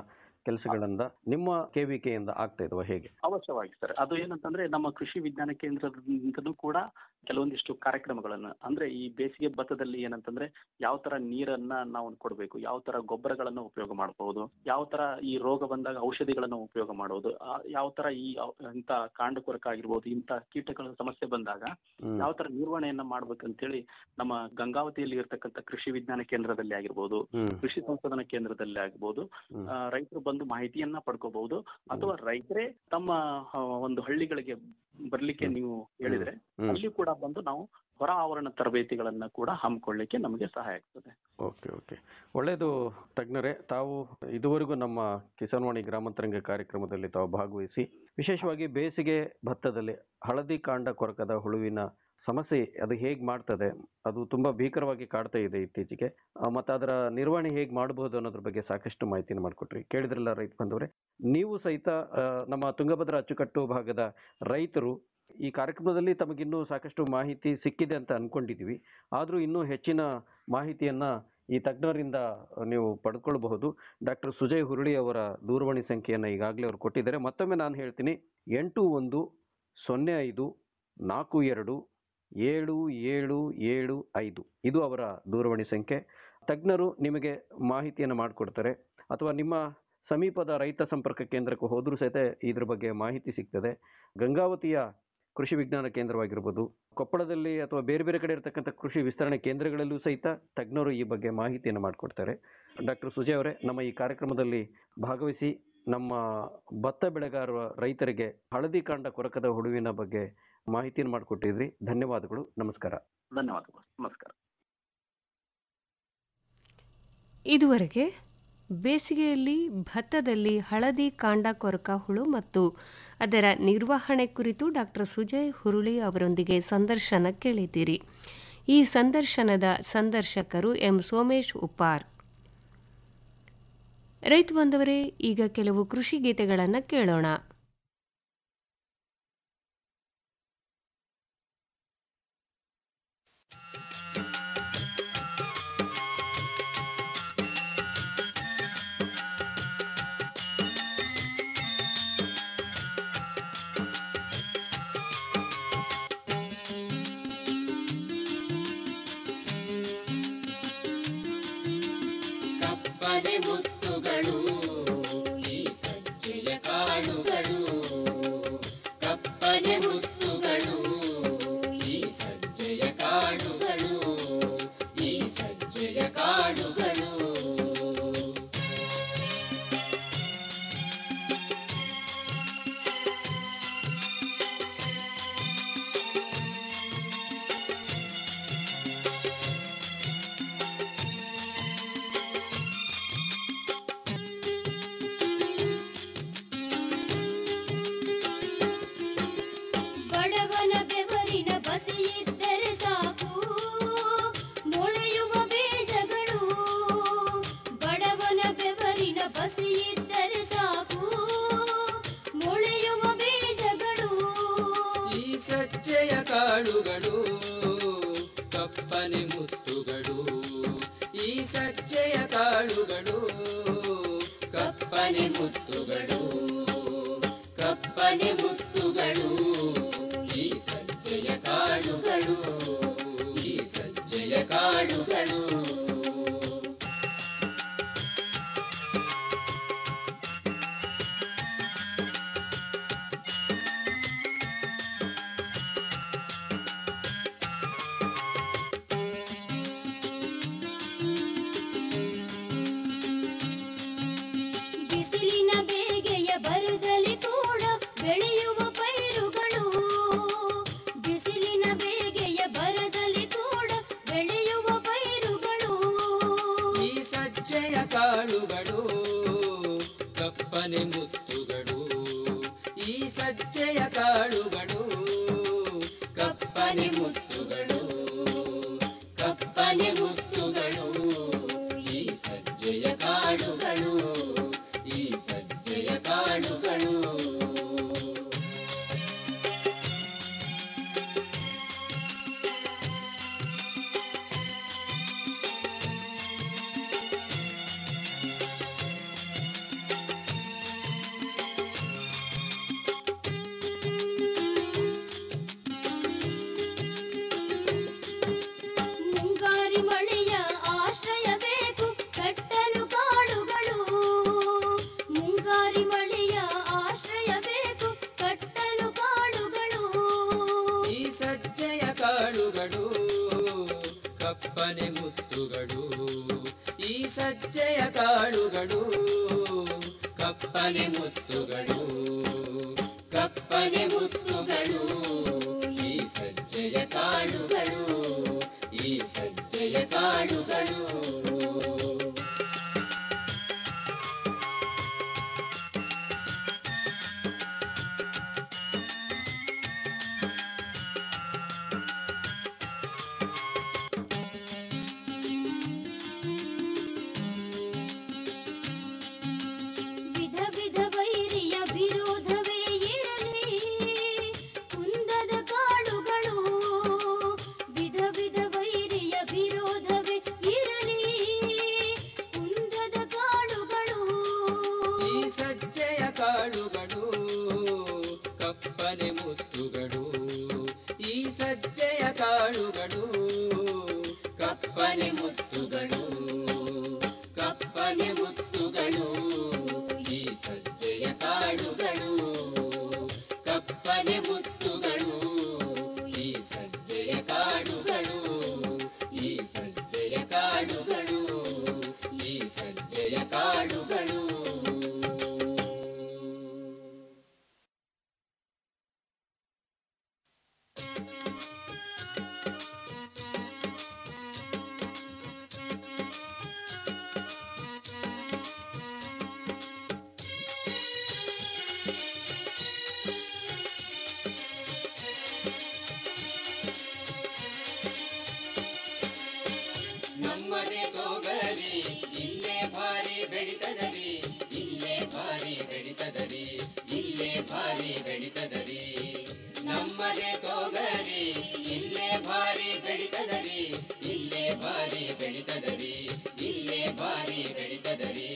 ಕೆಲಸಗಳನ್ನ ನಿಮ್ಮ ಕೆವಿಕೆಯಿಂದ ಆಗ್ತಾ ಇದಾವ ಹೇಗೆ ಅವಶ್ಯವಾಗಿ ಸರ್ ಅದು ಏನಂತಂದ್ರೆ ನಮ್ಮ ಕೃಷಿ ವಿಜ್ಞಾನ ಕೇಂದ್ರದಿಂದಲೂ ಕೂಡ ಕೆಲವೊಂದಿಷ್ಟು ಕಾರ್ಯಕ್ರಮಗಳನ್ನು ಅಂದ್ರೆ ಈ ಬೇಸಿಗೆ ಭತ್ತದಲ್ಲಿ ಏನಂತಂದ್ರೆ ಯಾವ ತರ ನೀರನ್ನ ನಾವು ಕೊಡಬೇಕು ಯಾವ ತರ ಗೊಬ್ಬರಗಳನ್ನು ಉಪಯೋಗ ಮಾಡಬಹುದು ಯಾವ ತರ ಈ ರೋಗ ಬಂದಾಗ ಔಷಧಿಗಳನ್ನು ಉಪಯೋಗ ಮಾಡೋದು ಆ, ಯಾವ ತರ ಈ ಔ- ಇಂಥ ಕಾಂಡ ಕೊರಕ ಆಗಿರ್ಬೋದು ಇಂಥ ಕೀಟಗಳ ಸಮಸ್ಯೆ ಬಂದಾಗ ಹ್ಮ್. ಯಾವ ತರ ನಿರ್ವಹಣೆಯನ್ನ ಮಾಡ್ಬೇಕಂತೇಳಿ ನಮ್ಮ ಗಂಗಾವತಿಯಲ್ಲಿ ಇರತಕ್ಕಂಥ ಕೃಷಿ ವಿಜ್ಞಾನ ಕೇಂದ್ರದಲ್ಲಿ ಆಗಿರ್ಬೋದು ಹ್ಮ್ ಕೃಷಿ ಸಂಶೋಧನಾ ಕೇಂದ್ರದಲ್ಲಿ ಆಗ್ಬೋದು ಹ್ಮ್. ಆ, ರೈತರು ಬಂದು ಮಾಹಿತಿಯನ್ನ ಪಡ್ಕೋಬಹುದು ಅಥವಾ ರೈತರೇ ತಮ್ಮ ಆ, ಒಂದು ಹಳ್ಳಿಗಳಿಗೆ ಬರ್ಲಿಕ್ಕೆ ನೀವು ಹೇಳಿದ್ರೆ ಹ್ಮ್. ಅಲ್ಲಿ ಕೂಡ ಬಂದು ನಾವು ಹೊರ ಆವರಣ ತರಬೇತಿಗಳನ್ನ ಕೂಡ ಹಮ್ಮಿಕೊಳ್ಳಿಕ್ಕೆ ನಮಗೆ ಸಹಾಯ ಆಗ್ತದೆ ಓಕೆ ಓಕೆ ಒಳ್ಳೆಯದು ತಜ್ಞರೇ ತಾವು ಇದುವರೆಗೂ ನಮ್ಮ ಕಿಸಾನ್ವಾಣಿ ಗ್ರಾಮಾಂತರಂಗ ಕಾರ್ಯಕ್ರಮದಲ್ಲಿ ತಾವು ಭಾಗವಹಿಸಿ ವಿಶೇಷವಾಗಿ ಬೇಸಿಗೆ ಭತ್ತದಲ್ಲಿ ಹಳದಿ ಕಾಂಡ ಕೊರಕದ ಹುಳುವಿನ ಸಮಸ್ಯೆ ಅದು ಹೇಗೆ ಮಾಡ್ತದೆ ಅದು ತುಂಬಾ ಭೀಕರವಾಗಿ ಕಾಡ್ತಾ ಇದೆ ಇತ್ತೀಚೆಗೆ ಆ, ಮತ್ತೆ ಅದರ ನಿರ್ವಹಣೆ ಹೇಗೆ ಮಾಡಬಹುದು ಅನ್ನೋದ್ರ ಬಗ್ಗೆ ಸಾಕಷ್ಟು ಮಾಹಿತಿಯನ್ನು ಮಾಡಿಕೊಟ್ರಿ ಕೇಳಿದ್ರಲ್ಲ ರೈತ ಬಂದವರೇ ನೀವು ಸಹಿತ ಆ, ನಮ್ಮ ತುಂಗಭದ್ರಾ ಅಚ್ಚುಕಟ್ಟು ಭಾಗದ ರೈತರು ಈ ಕಾರ್ಯಕ್ರಮದಲ್ಲಿ ತಮಗಿನ್ನೂ ಸಾಕಷ್ಟು ಮಾಹಿತಿ ಸಿಕ್ಕಿದೆ ಅಂತ ಅನ್ಕೊಂಡಿದ್ದೀವಿ ಆದರೂ ಇನ್ನೂ ಹೆಚ್ಚಿನ ಮಾಹಿತಿಯನ್ನ ಈ ತಜ್ಞರಿಂದ ನೀವು ಪಡ್ಕೊಳ್ಬಹುದು ಡಾಕ್ಟರ್ ಸುಜಯ್ ಹುರುಳಿ ಅವರ ದೂರವಾಣಿ ಸಂಖ್ಯೆಯನ್ನು ಈಗಾಗಲೇ ಅವರು ಕೊಟ್ಟಿದ್ದಾರೆ ಮತ್ತೊಮ್ಮೆ ನಾನು ಹೇಳ್ತೀನಿ ಎಂಟು ಒಂದು ಸೊನ್ನೆ ಐದು ನಾಲ್ಕು ಎರಡು ಏಳು ಏಳು ಏಳು ಐದು ಇದು ಅವರ ದೂರವಾಣಿ ಸಂಖ್ಯೆ ತಜ್ಞರು ನಿಮಗೆ ಮಾಹಿತಿಯನ್ನು ಮಾಡಿಕೊಡ್ತಾರೆ ಅಥವಾ ನಿಮ್ಮ ಸಮೀಪದ ರೈತ ಸಂಪರ್ಕ ಕೇಂದ್ರಕ್ಕೆ ಹೋದರೂ ಸಹಿತ ಇದ್ರ ಬಗ್ಗೆ ಮಾಹಿತಿ ಸಿಗ್ತದೆ ಗಂಗಾವತಿಯ ಕೃಷಿ ವಿಜ್ಞಾನ ಕೇಂದ್ರವಾಗಿರ್ಬೋದು ಕೊಪ್ಪಳದಲ್ಲಿ ಅಥವಾ ಬೇರೆ ಬೇರೆ ಕಡೆ ಇರತಕ್ಕಂಥ ಕೃಷಿ ವಿಸ್ತರಣೆ ಕೇಂದ್ರಗಳಲ್ಲೂ ಸಹಿತ ತಜ್ಞರು ಈ ಬಗ್ಗೆ ಮಾಹಿತಿಯನ್ನು ಮಾಡಿಕೊಡ್ತಾರೆ ಡಾಕ್ಟರ್ ಸುಜಯ್ ಅವರೇ ನಮ್ಮ ಈ ಕಾರ್ಯಕ್ರಮದಲ್ಲಿ ಭಾಗವಹಿಸಿ ನಮ್ಮ ಭತ್ತ ಬೆಳೆಗಾರರ ರೈತರಿಗೆ ಹಳದಿ ಕಾಂಡ ಕೊರಕದ ಹುಳುವಿನ ಬಗ್ಗೆ ಮಾಹಿತಿಯನ್ನು ಮಾಡಿಕೊಟ್ಟಿದ್ರಿ ಧನ್ಯವಾದಗಳು ನಮಸ್ಕಾರ ಧನ್ಯವಾದಗಳು ನಮಸ್ಕಾರ ಇದುವರೆಗೆ ಬೇಸಿಗೆಯಲ್ಲಿ ಭತ್ತದಲ್ಲಿ ಹಳದಿ ಕಾಂಡ ಕೊರಕ ಹುಳು ಮತ್ತು ಅದರ ನಿರ್ವಹಣೆ ಕುರಿತು ಡಾಕ್ಟರ್ ಸುಜಯ್ ಹುರುಳಿ ಅವರೊಂದಿಗೆ ಸಂದರ್ಶನ ಕೇಳಿದ್ದೀರಿ ಈ ಸಂದರ್ಶನದ ಸಂದರ್ಶಕರು ಎಂ ಸೋಮೇಶ್ ಉಪ್ಪಾರ್ ರೈತ ಬಂದವರೇ ಈಗ ಕೆಲವು ಕೃಷಿ ಗೀತೆಗಳನ್ನು ಕೇಳೋಣ ಕಪ್ಪನೆ ಮುತ್ತುಗಳು ಈ ಸಜ್ಜೆಯ ಕಾಳುಗಳು ಕಪ್ಪನೆ ಮುತ್ತುಗಳು ಈ ಸಜ್ಜೆಯ ಕಾಳುಗಳು ಈ ಸಜ್ಜೆಯ ಕಾಳುಗಳು ಬಡವನ ಬೆವರಿನ ಬಸಿಯಿದ್ದರೆ ಸಾಕು ಮೊಳೆಯುವ ಬೀಜಗಳು ಬಡವನ ಬೆವರಿನ ಬಸಿಯಿದ್ದರೆ ಸಾಕು ಮೊಳೆಯುವ ಬೀಜಗಳು ಈ ಸಜ್ಜೆಯ ಕಾಳುಗಳು ಕಪ್ಪನೆ ಮುತ್ತುಗಳು ಈ ಸಜ್ಜೆಯ ಕಾಳುಗಳು ಕಪ್ಪನೆ ಮುತ್ತುಗಳು ಕಪ್ಪನೆ ಮುತ್ತುಗಳು ಈ ಸಜ್ಜೆಯ ಕಾಳುಗಳು ಈ ಸಜ್ಜೆಯ ಕಾಳುಗಳು ಬಿಸಿಲಿನ ಬೇಗೆಯ ಬರದಲ್ಲಿ ಕೂಡ ಬೆಳೆಯುವ ಪೈರುಗಳು ಬಿಸಿಲಿನ ಬೇಗೆಯ ಬರದಲ್ಲಿ ಕೂಡ ಬೆಳೆಯುವ ಪೈರುಗಳು ಈ ಸಜ್ಜೆಯ ಕಾಳುಗಳು ಕಪ್ಪನೆ ಮುತ್ತುಗಳು ಈ ಸಜ್ಜೆಯ ಕಾಳುಗಳು ಕಪ್ಪನೆ ಮುತ್ತುಗಳು ಕಪ್ಪನೆ ಮುತ್ತುಗಳು ಈ ಸಜ್ಜೆಯ ಕಾಳುಗಳು ಈ ಸಜ್ಜೆಯ ಕಾಳುಗಳು ಈ ಸಜ್ಜೆಯ ಕಾಳುಗಳು ಕಪ್ಪನೆ ಮುತ್ತುಗಳು ಕಪ್ಪನೆ ಮುತ್ತುಗಳು ಈ ಸಜ್ಜೆಯ ಕಾಳುಗಳು ಈ ಸಜ್ಜೆಯ ಕಾಳುಗಳು ವಿಧ ವಿಧ ವೈರಿಯ ವಿರೋಧವೇ ಇರಲಿ ಕುಂದದ ಕಾಳುಗಳು ವಿಧ ವಿಧ ವೈರಿಯ ವಿರೋಧವೇ ಇರಲಿ ಕುಂದದ ಕಾಳುಗಳು ಈ ಸಜ್ಜೆಯ ಕಾಳುಗಳು ಕಪ್ಪನೆ ಮುತ್ತುಗಳು ಈ ಸಜ್ಜೆಯ ಕಾಳುಗಳು ಕಪ್ಪನೆ ಮುತ್ತುಗಳು ಕಪ್ಪನೆ ಮುತ್ತುಗಳು ಈ ಸಜ್ಜೆಯ ಕಾಳುಗಳು ಕಪ್ಪನೆ ಮುತ್ತುಗಳು ಈ ಸಜ್ಜೆಯ ಕಾಳುಗಳು ಈ ಸಜ್ಜೆಯ ಕಾಳುಗಳು ಈ ಸಜ್ಜೆಯ ಕಾಳುಗಳು ನಮ್ಮದೇ ತೋಗರಿ ಇಲ್ಲೇ ಭಾರಿ ಬೆಳಿತದರಿ ಇಲ್ಲೇ ಭಾರಿ ಬೆಳಿತದರಿ ಇಲ್ಲೇ ಭಾರಿ ಬೆಳಿತದರಿ ನಮ್ಮದೇ ತೋಗರಿ ಇಲ್ಲೇ ಭಾರಿ ಬೆಳಿತದರಿ ಇಲ್ಲೇ ಭಾರಿ ಬೆಳಿತದರಿ ಇಲ್ಲೇ ಭಾರಿ ಬೆಳಿತದರಿ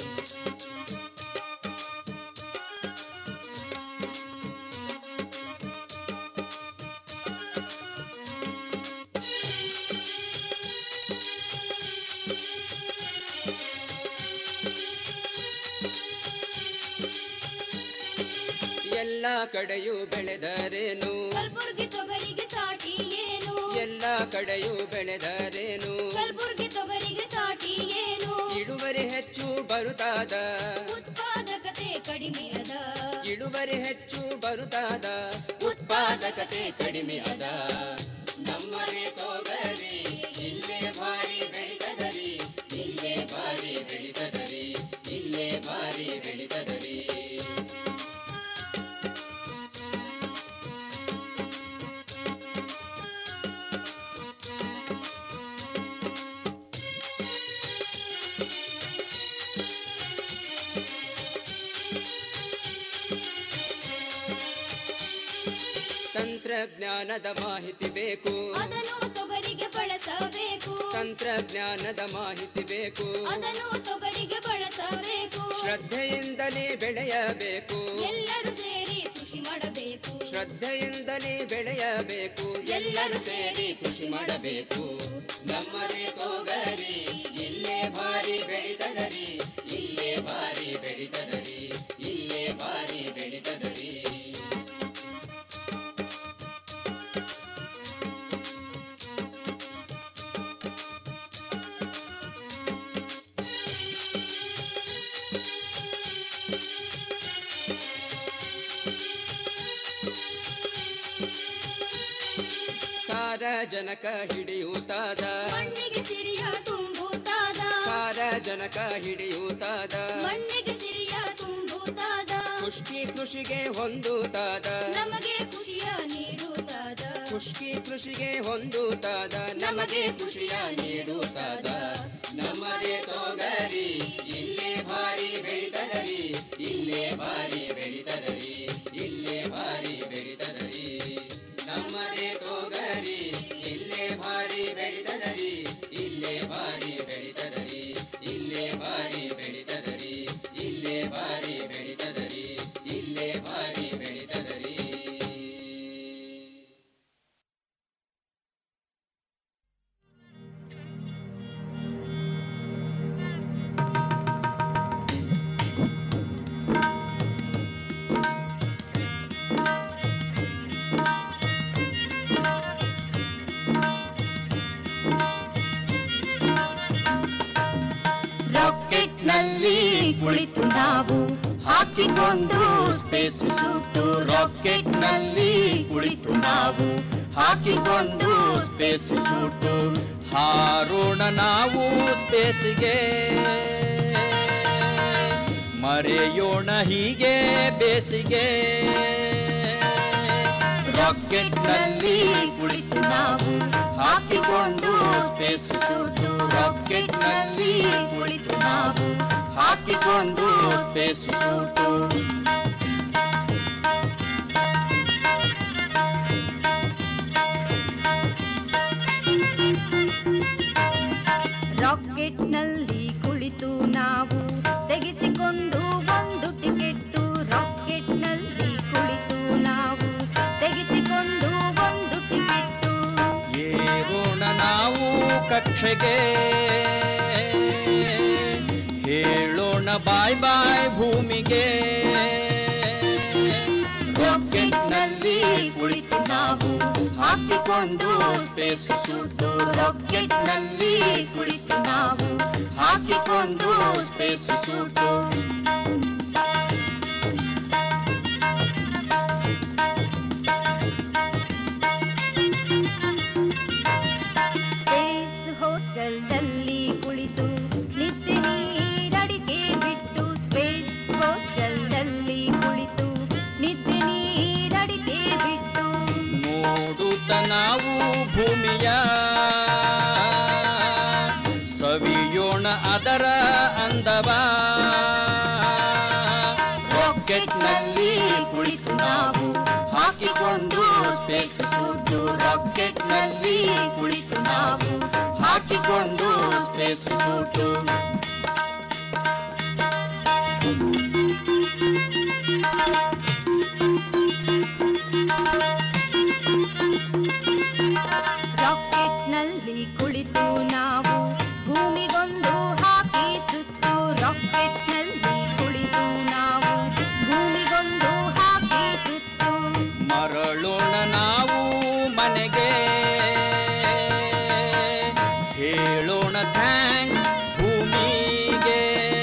ಎಲ್ಲ ಕಡೆಯೂ ಬೆಳೆದರೇನು ಕಲ್ಬುರ್ಗಿ ತೊಗರಿಗೆ ಸಾಟಿ ಏನು ಎಲ್ಲ ಕಡೆಯೂ ಬೆಳೆದರೇನು ಕಲ್ಬುರ್ಗಿ ತೊಗರಿಗೆ ಸಾಟಿ ಏನು ಇಳುವರಿ ಹೆಚ್ಚು ಬರುತ್ತಾದ ಉತ್ಪಾದಕತೆ ಕಡಿಮೆ ಅದ ಇಳುವರಿ ಹೆಚ್ಚು ಬರುತ್ತಾದ ಉತ್ಪಾದಕತೆ ಕಡಿಮೆ ಅದ ನಮ್ಮದೇ ತೋಗರಿ ಇಲ್ಲೇ ಭಾರಿ ಬೆಳಿತದರಿ ಇಲ್ಲೇ ಭಾರಿ ಬೆಳಿತದರಿ ಇಲ್ಲೇ ಭಾರಿ ಬೆಳಿತದರಿ ತಂತ್ರಜ್ಞಾನದ ಮಾಹಿತಿ ಬೇಕು ಅದನ್ನು ತೊಗರಿಗೆ ಬಳಸಬೇಕು ತಂತ್ರಜ್ಞಾನದ ಮಾಹಿತಿ ಬೇಕು ಅದನ್ನು ತೊಗರಿಗೆ ಬಳಸಬೇಕು ಶ್ರದ್ಧೆಯಿಂದಲೇ ಬೆಳೆಯಬೇಕು ಎಲ್ಲರೂ ಸೇರಿ ಕೃಷಿ ಮಾಡಬೇಕು ಶ್ರದ್ಧೆಯಿಂದಲೇ ಬೆಳೆಯಬೇಕು ಎಲ್ಲರೂ ಸೇರಿ ಕೃಷಿ ಮಾಡಬೇಕು ನಮ್ಮದೇ ತೋಗರಿ ಇಲ್ಲೇ ಭಾರಿ ಬೆಳಿತದರಿ ಇಲ್ಲೇ ಭಾರಿ ಬೆಳಿತದರಿ ಇಲ್ಲೇ ಭಾರಿ ಬೆಳಿತದರಿ ಸಾರಜನಕ ಹಿಡಿಯುತ್ತಾದ ಮಣ್ಣಿಗೆ ಸಿರಿಯ ತುಂಬುತ್ತಾದ ಸಾರಜನಕ ಹಿಡಿಯುತ್ತಾದ ಮಣ್ಣಿಗೆ ಸಿರಿಯ ತುಂಬುತ್ತಾದ ಖುಷ್ಕಿ ಕೃಷಿಗೆ ಹೊಂದುತ್ತಾದ ನಮಗೆ ಖುಷಿಯ ನೀಡುತ್ತಾದ ಖುಷ್ಕಿ ಕೃಷಿಗೆ ಹೊಂದುತ್ತಾದ ನಮಗೆ ಖುಷಿಯ ನೀಡುತ್ತಾದ ನಮ್ಮದೇ ತೋಗರಿ ಇಲ್ಲೇ ಭಾರಿ ಬೆಳಿತದರಿ ಇಲ್ಲೇ ಭಾರಿ ಬೆಳಿತದರಿ ಇಲ್ಲೇ ಭಾರಿ ಬೆಳಿತದರಿ ನಮ್ಮದೇ ತೋಗರಿ ಇಲ್ಲೇ ಭಾರಿ ಬೆಳಿತದರಿ ಇಲ್ಲೇ ಭಾರಿ ಬೆಳಿತದರಿ ಇಲ್ಲೇ ಭಾರಿ ಬೆಳಿತದರಿ ಇಲ್ಲೇ ಭಾರಿ ಬೆಳಿತದರಿ ಇಲ್ಲೇ ಭಾರಿ ಬೆಳಿತದರಿ ಕುಳಿತು ನಾವು ಹಾಕಿಕೊಂಡು ಸ್ಪೇಸ್ ಸೂಟು ರಾಕೆಟ್ ನಲ್ಲಿ ಕುಳಿತು ನಾವು ಹಾಕಿಕೊಂಡು ಸ್ಪೇಸ್ ಸೂಟು ಹಾರೋಣ ನಾವು ಸ್ಪೇಸ್ಗೆ ಮರೆಯೋಣ ಹೀಗೆ ಬೇಸಿಗೆ ರಾಕೆಟ್ ನಲ್ಲಿ ಕುಳಿತು ನಾವು ಹಾಕಿಕೊಂಡು ಸ್ಪೇಸ್ ಸೂಟು ರಾಕೆಟ್ ನಲ್ಲಿ ಕುಳಿತು ನಾವು ಹಾಕಿಕೊಂಡು ಸ್ಪೇಸ್ ಸೂಟು ರಾಕೆಟ್ನಲ್ಲಿ ಕುಳಿತು ನಾವು ತೆಗೆಸಿಕೊಂಡು ಒಂದು ಟಿಕೆಟ್ಟು ರಾಕೆಟ್ನಲ್ಲಿ ಕುಳಿತು ನಾವು ತೆಗೆಸಿಕೊಂಡು ಒಂದು ಟಿಕೆಟ್ಟು ಏರೋಣ ನಾವು ಕಕ್ಷೆಗೆ ಹೇಳೋಣ ಬಾಯ್ ಬಾಯ್ ಭೂಮಿಗೆ ರಾಕೆಟ್ ನಲ್ಲಿ ಕುಳಿತು ನಾವು ಹಾಕಿಕೊಂಡು ಸ್ಪೇಸ್ ಸೂಟು ರಾಕೆಟ್ ನಲ್ಲಿ ಕುಳಿತು ನಾವು ಹಾಕಿಕೊಂಡು ಸ್ಪೇಸ್ ಸೂಟು ಸ್ಪೇಸ್ ಹೋಟೆಲ್ನಲ್ಲಿ ಕುಳಿತು ನಿತ್ಯ ನೀರಡಿಕೆ ಬಿಟ್ಟು ಸ್ಪೇಸ್ ಹೋಟೆಲ್ನಲ್ಲಿ ಕುಳಿತು ನಿತ್ಯ ನೀರಡಿಕೆ ಬಿಟ್ಟು ನೋಡುತ್ತ ನಾವು ಭೂಮಿಯ ಸವಿಯೋಣ ಅದರ ಅಂದವ ರಾಕೆಟ್ ನಲ್ಲಿ ಕುಳಿತು ನಾವು ಹಾಕಿಕೊಂಡು ಸ್ಪೇಸ್ ಸೂಟು ರಾಕೆಟ್ ನಲ್ಲಿ ಕುಳಿತು ನಾವು ಹಾಕಿಕೊಂಡು ಸ್ಪೇಸ್ ಸೂಟು ರಾಕೆಟ್ನಲ್ಲಿ ಕುಳಿತು ನಾವು ಭೂಮಿಗೊಂದು ಹಾಕಿ ಸುತ್ತು ರಾಕೆಟ್ನಲ್ಲಿ ಕುಳಿತು ನಾವು ಭೂಮಿಗೊಂದು ಹಾಕಿ ಸುತ್ತು ಮರಳೋಣ ನಾವು ಮನೆಗೆ ಹೇಳೋಣ ಥ್ಯಾಂಕ್ ಭೂಮಿಗೆ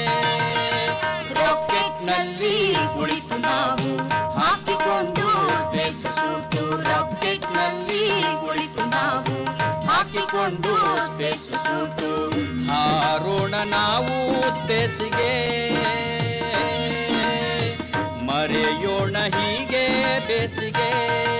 ರಾಕೆಟ್ ನಲ್ಲಿ ಕುಳಿತು ನಾವು ಹಾಕಿಕೊಂಡು ಸ್ಪೇಸ್ ಸೂಟು ರಾಕೆಟ್ ನಲ್ಲಿ ಕುಳಿತು ನಾವು ಹಾಕಿಕೊಂಡು ಸ್ಪೇಸ್ ಸೂಟು ಹಾರೋಣ ನಾವು ಸ್ಪೇಸ್ಗೆ ಮರೆಯೋಣ ಹೀಗೆ ಬೇಸಿಗೆ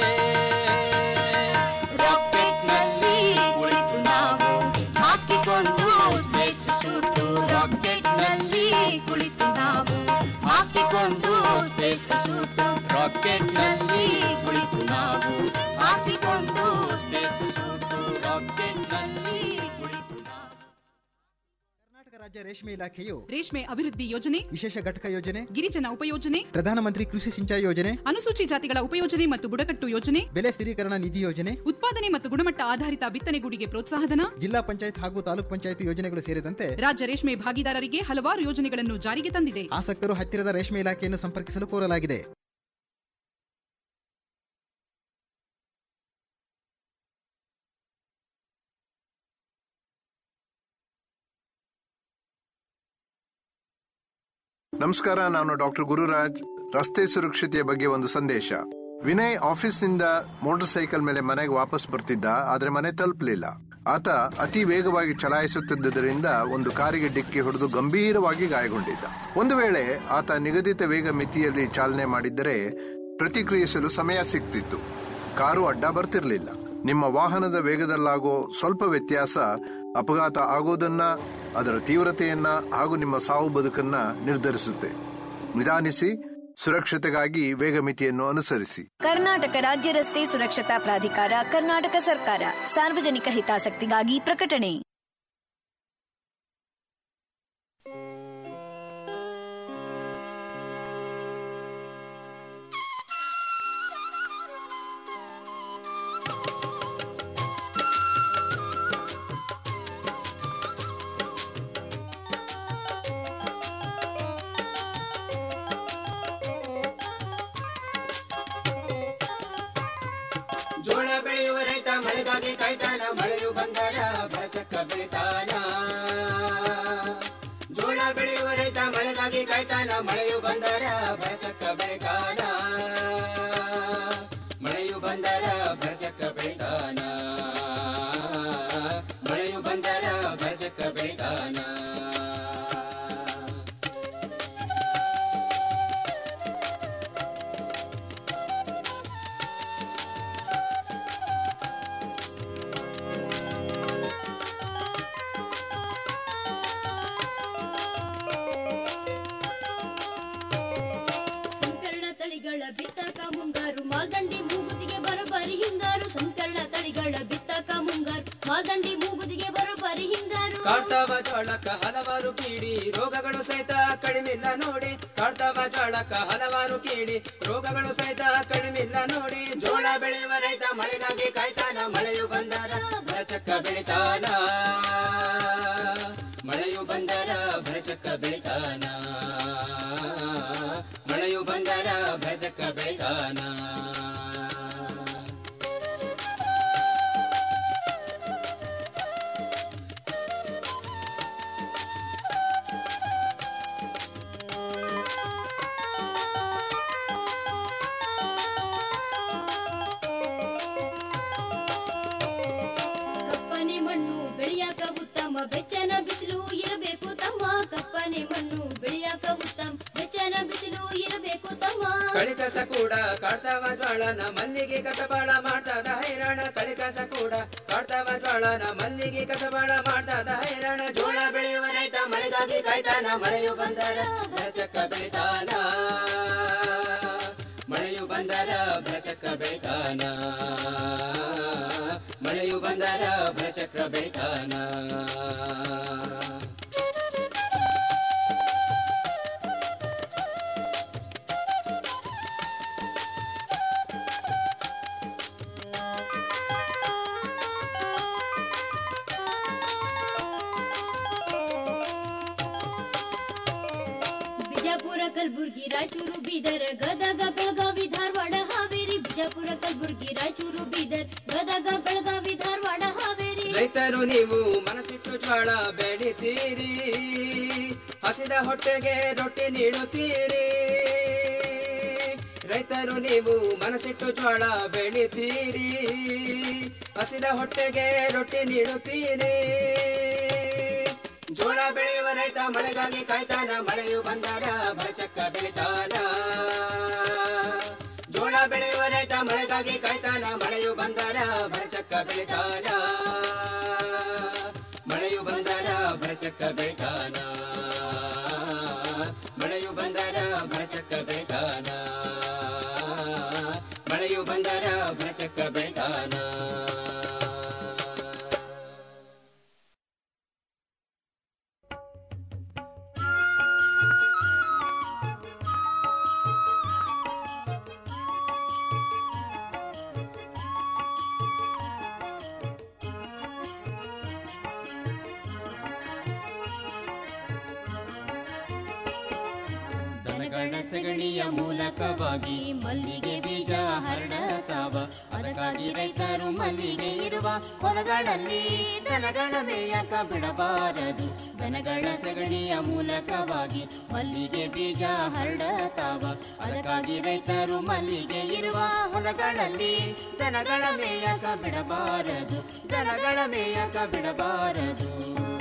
ರಾಕೆಟ್ ನಲ್ಲಿ ಕುಳಿತು ನಾವು ಹಾಕಿಕೊಂಡು ಸ್ಪೇಸ್ ಸೂಟು ರಾಕೆಟ್ ನಲ್ಲಿ ಕುಳಿತು ನಾವು ಹಾಕಿಕೊಂಡು ಸ್ಪೇಸ್ ಸೂಟು ರಾಕೆಟ್ ನಲ್ಲಿ ಕುಳಿತು ನಾವು ಹಾಕಿಕೊಂಡು ಸ್ಪೇಸ್ ಸೂಟು ರಾಕೆಟ್ ನಲ್ಲಿ ಕುಳಿತು ನಾವು ಕರ್ನಾಟಕ ರಾಜ್ಯ ರೇಷ್ಮೆ ಇಲಾಖೆಯು ರೇಷ್ಮೆ ಅಭಿವೃದ್ಧಿ ಯೋಜನೆ ವಿಶೇಷ ಘಟಕ ಯೋಜನೆ ಗಿರಿಜನ ಉಪಯೋಜನೆ ಪ್ರಧಾನಮಂತ್ರಿ ಕೃಷಿ ಸಿಂಚಾಯಿ ಯೋಜನೆ ಅನುಸೂಚಿ ಜಾತಿಗಳ ಉಪಯೋಜನೆ ಮತ್ತು ಬುಡಕಟ್ಟು ಯೋಜನೆ ಬೆಲೆ ಸ್ಥಿರೀಕರಣ ನಿಧಿ ಯೋಜನೆ ಉತ್ಪಾದನೆ ಮತ್ತು ಗುಣಮಟ್ಟ ಆಧಾರಿತ ಬಿತ್ತನೆಗೂಡಿಗೆ ಪ್ರೋತ್ಸಾಹಧನ ಜಿಲ್ಲಾ ಪಂಚಾಯತ್ ಹಾಗೂ ತಾಲೂಕ್ ಪಂಚಾಯತ್ ಯೋಜನೆಗಳು ಸೇರಿದಂತೆ ರಾಜ್ಯ ರೇಷ್ಮೆ ಭಾಗಿದಾರರಿಗೆ ಹಲವಾರು ಯೋಜನೆಗಳನ್ನು ಜಾರಿಗೆ ತಂದಿದೆ ಆಸಕ್ತರು ಹತ್ತಿರದ ರೇಷ್ಮೆ ಇಲಾಖೆಯನ್ನು ಸಂಪರ್ಕಿಸಲು ಕೋರಲಾಗಿದೆ ನಮಸ್ಕಾರ ನಾನು ಡಾಕ್ಟರ್ ಗುರುರಾಜ್ ರಸ್ತೆ ಸುರಕ್ಷತೆಯ ಬಗ್ಗೆ ಒಂದು ಸಂದೇಶ ವಿನಯ್ ಆಫೀಸ್ನಿಂದ ಮೋಟಾರ್ ಸೈಕಲ್ ಮೇಲೆ ಮನೆಗೆ ವಾಪಸ್ ಬರ್ತಿದ್ದ ಆದ್ರೆ ಮನೆ ತಲುಪಲಿಲ್ಲ ಆತ ಅತಿ ವೇಗವಾಗಿ ಚಲಾಯಿಸುತ್ತಿದ್ದರಿಂದ ಒಂದು ಕಾರಿಗೆ ಡಿಕ್ಕಿ ಹೊಡೆದು ಗಂಭೀರವಾಗಿ ಗಾಯಗೊಂಡಿದ್ದ ಒಂದು ವೇಳೆ ಆತ ನಿಗದಿತ ವೇಗ ಮಿತಿಯಲ್ಲಿ ಚಾಲನೆ ಮಾಡಿದ್ದರೆ ಪ್ರತಿಕ್ರಿಯಿಸಲು ಸಮಯ ಸಿಗ್ತಿತ್ತು ಕಾರು ಅಡ್ಡ ಬರ್ತಿರ್ಲಿಲ್ಲ ನಿಮ್ಮ ವಾಹನದ ವೇಗದಲ್ಲಾಗೋ ಸ್ವಲ್ಪ ವ್ಯತ್ಯಾಸ ಅಪಘಾತ ಆಗೋದನ್ನ ಅದರ ತೀವ್ರತೆಯನ್ನ ಹಾಗೂ ನಿಮ್ಮ ಸಾವು ಬದುಕನ್ನ ನಿರ್ಧರಿಸುತ್ತೆ ನಿಧಾನಿಸಿ ಸುರಕ್ಷತೆಗಾಗಿ ವೇಗ ಮಿತಿಯನ್ನು ಅನುಸರಿಸಿ ಕರ್ನಾಟಕ ರಾಜ್ಯ ರಸ್ತೆ ಸುರಕ್ಷತಾ ಪ್ರಾಧಿಕಾರ ಕರ್ನಾಟಕ ಸರ್ಕಾರ ಸಾರ್ವಜನಿಕ ಹಿತಾಸಕ್ತಿಗಾಗಿ ಪ್ರಕಟಣೆ ಜೋಳ ಬೆಳೆಯುವ ರೈತ ಮಳೆಗಾಗಿ ಕಾಯ್ತಾನ ಮಳೆಯು ಬಂದರ ಬರಚಕ್ಕ ಕಾಲ್ದಂಡಿ ಮೂಗುದಿಗೆ ಬರೋಬ್ಬರಿ ಹಿಂಗಾರು ಕಾಡ್ತಾವ ಜ್ವಾಳಕ್ಕ ಹಲವಾರು ಕೀಡಿ ರೋಗಗಳು ಸಹಿತ ಕಡಿಮಿಲ್ಲ ನೋಡಿ ಕಾಡ್ತಾವ ಜ್ವಾಳಕ್ಕ ಹಲವಾರು ಕೀಡಿ ರೋಗಗಳು ಸಹಿತ ಕಡಿಮಿಲ್ಲ ನೋಡಿ ಜೋಳ ಬೆಳೆಯುವ ರೈತ ಮಳೆಗಾಗಿ ಕಾಯ್ತಾನ ಮಳೆಯು ಬಂದರ ಭರಚಕ್ಕ ಬೆಳಿತಾನ ಮಳೆಯು ಬಂದರ ಭರಚಕ್ಕ ಬೆಳಿತಾನ ಮಳೆಯು ಬಂದರ ಭರಚಕ್ಕ ಬೆಳಿತಾನ ಕಪ್ಪನೆ ಮಣ್ಣು ಬೆಳೆಯಾಕ ಉತ್ತಮ ಬೆಚ್ಚನ ಬಿಸಿಲು ಇರಬೇಕು ತಮ್ಮ ಕಪ್ಪನೆ ಮಣ್ಣು ಬೆಳೆಯಾಕ ಉತ್ತಮ ಬೆಚ್ಚನ ಬಿಸಿಲು ಇರಬೇಕು ತಮ್ಮ ಕಳಿಕಸ ಕೂಡ ಕಾಡ್ತಾವ ಜ್ವಾಳನ ಮಲ್ಲಿಗೆ ಕಸಬಾಳ ಮಾಡ್ತಾದ ಹೈರಾಣ ಕಳಿಕಸ ಕೂಡ ಕಾಡ್ತಾವ ಜ್ವಾಳನ ಮಲ್ಲಿಗೆ ಕಸಬಾಳ ಮಾಡ್ತಾದ ಹೈರಾಣ ಜೋಳ ಬೆಳೆಯುವ ರೈತ ಮಳೆಗಾಗಿ ಕಾಯ್ತಾನ ಮಳೆಯು ಬಂದರ ಭರಚಕ್ಕ ಬೆಳಿತಾನ ಮಳೆಯು ಬಂದರ ಭರಚಕ್ಕ ಬೆಳಿತಾನ ಮಳೆಯು ಬಂದರ ಭರಚಕ್ರ ಬೆಳಿತಾನ ಬಿಜಾಪುರ ಕಲಬುರ್ಗಿ ರಾಯಚೂರು ಬೀದರ್ ಗದಗ ಬೆಳಗಾವಿ ಧಾರವಾಡ ಹಾವೇರಿ ಬಿಜಾಪುರ ಕಲಬುರ್ಗಿ ರಾಯಚೂರು ಬೀದರ್ ಗದಗ ಬೆಳಗಾವಿ ಧಾರವಾಡ ಹಾವೇರಿ ರೈತರು ನೀವು ಮನಸ್ಸಿಟ್ಟು ಜ್ವಾಳ ಬೆಳಿತೀರಿ ಹಸಿದ ಹೊಟ್ಟೆಗೆ ರೊಟ್ಟಿ ನೀಡುತ್ತೀರಿ ರೈತರು ನೀವು ಮನಸ್ಸಿಟ್ಟು ಜ್ವಾಳ ಬೆಳಿತೀರಿ ಹಸಿದ ಹೊಟ್ಟೆಗೆ ರೊಟ್ಟಿ ನೀಡುತ್ತೀರಿ ಜೋಳ ಬೆಳೆಯುವ ರೈತ ಮಳೆಗಾಗಿ ಕಾಯ್ತಾನ ಮಳೆಯು ಬಂದಾರ ಭರಚಕ್ಕ ಬೆಳಿತಾನ ಜೋಳ ಬೆಳೆಯುವ ರೈತ ಮಳೆಗಾಗಿ ಕಾಯ್ತಾನ ಮಳೆಯು ಬಂದಾರ ಭರಚಕ್ಕ ಬೆಳಿತಾನ ಮಳೆಯು ಬಂದಾರ ಭರಚಕ್ಕ ಬೆಳಿತಾನ ಮಳೆಯು ಬಂದಾರ ಭರಚಕ್ಕ ಬೆಳಿತಾನ ಮಳೆಯು ಬಂದಾರ ಭರಚಕ್ಕ ಬೆಳಿತಾನ ದನಗಳ ಸಗಣಿಯ ಮೂಲಕವಾಗಿ ಮಲ್ಲಿಗೆ ಬೀಜ ಹರಡತಾವ ಅದಕ್ಕಾಗಿ ರೈತರು ಮಲ್ಲಿಗೆ ಇರುವ ಹೊಲಗಳಲ್ಲಿ ದನಗಳ ಮೇಯಕ ಬಿಡಬಾರದು ದನಗಳ ಸಗಣಿಯ ಮೂಲಕವಾಗಿ ಮಲ್ಲಿಗೆ ಬೀಜ ಹರಡತಾವ ಅದಕ್ಕಾಗಿ ರೈತರು ಮಲ್ಲಿಗೆ ಇರುವ ಹೊಲಗಳಲ್ಲಿ ದನಗಳ ಮೇಯಕ ಬಿಡಬಾರದು ದನಗಳ ಮೇಯಕ ಬಿಡಬಾರದು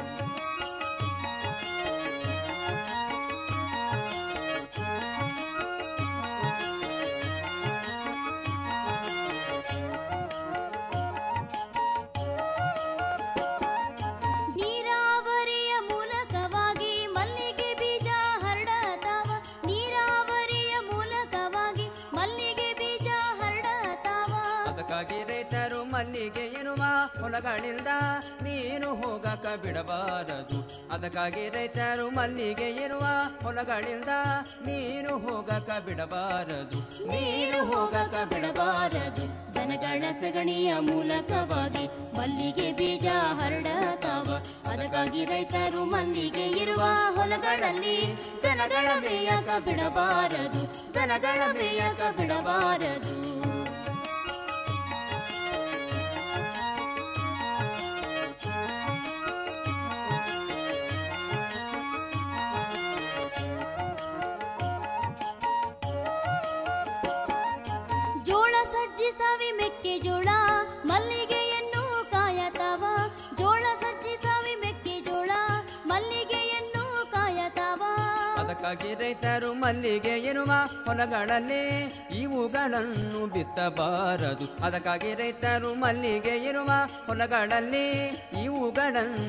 ನೀರಾವರಿಯ ಮೂಲಕವಾಗಿ ಮಲ್ಲಿಗೆ ಬೀಜ ಹರಡತಾವ ನೀರಾವರಿಯ ಮೂಲಕವಾಗಿ ಮಲ್ಲಿಗೆ ಬೀಜ ಹರಡತಾವ ಅದಕ್ಕಾಗಿ ರೈತರು ಮಲ್ಲಿಗೆ ಇರುವ ಹೊಲಗಳಿಂದ ನೀನು ಹೋಗಕ ಬಿಡಬಾರದು ಅದಕ್ಕಾಗಿ ರೈತರು ಮಲ್ಲಿಗೆ ಇರುವ ಹೊಲಗಳಿಂದ ನೀನು ಹೋಗಕ ಬಿಡಬಾರದು ನೀರು ಹೋಗಕ ಬಿಡಬಾರದು ದನಗಳ ಸಗಣಿಯ ಮೂಲಕವಾಗಿ ಮಲ್ಲಿಗೆ ಬೀಜ ಹರಡತಾವ ಅದಕ್ಕಾಗಿ ರೈತರು ಮಲ್ಲಿಗೆ ಇರುವ ಹೊಲಗಳಲ್ಲಿ ದನಗಳ ಮೇಯಕ ಬಿಡಬಾರದು ದನಗಳ ಮೇಯಕ ಬಿಡಬಾರದು ಜೋಳ ಸಜ್ಜಿ ಸವಿ ಮೆಕ್ಕೆಜೋಳ ಮಲ್ಲಿಗೆಯನ್ನು ಕಾಯತಾವ ಜೋಳ ಸಜ್ಜಿ ಸವಿ ಮೆಕ್ಕೆಜೋಳ ಮಲ್ಲಿಗೆಯನ್ನು ಕಾಯತಾವ ಅದಕ್ಕಾಗಿ ರೈತರು ಮಲ್ಲಿಗೆ ಇರುವ ಹೊಲಗಳಲ್ಲಿ ಇವುಗಳನ್ನು ಬಿತ್ತಬಾರದು ಅದಕ್ಕಾಗಿ ರೈತರು ಮಲ್ಲಿಗೆ ಇರುವ ಹೊಲಗಳಲ್ಲಿ ಇವುಗಳನ್ನು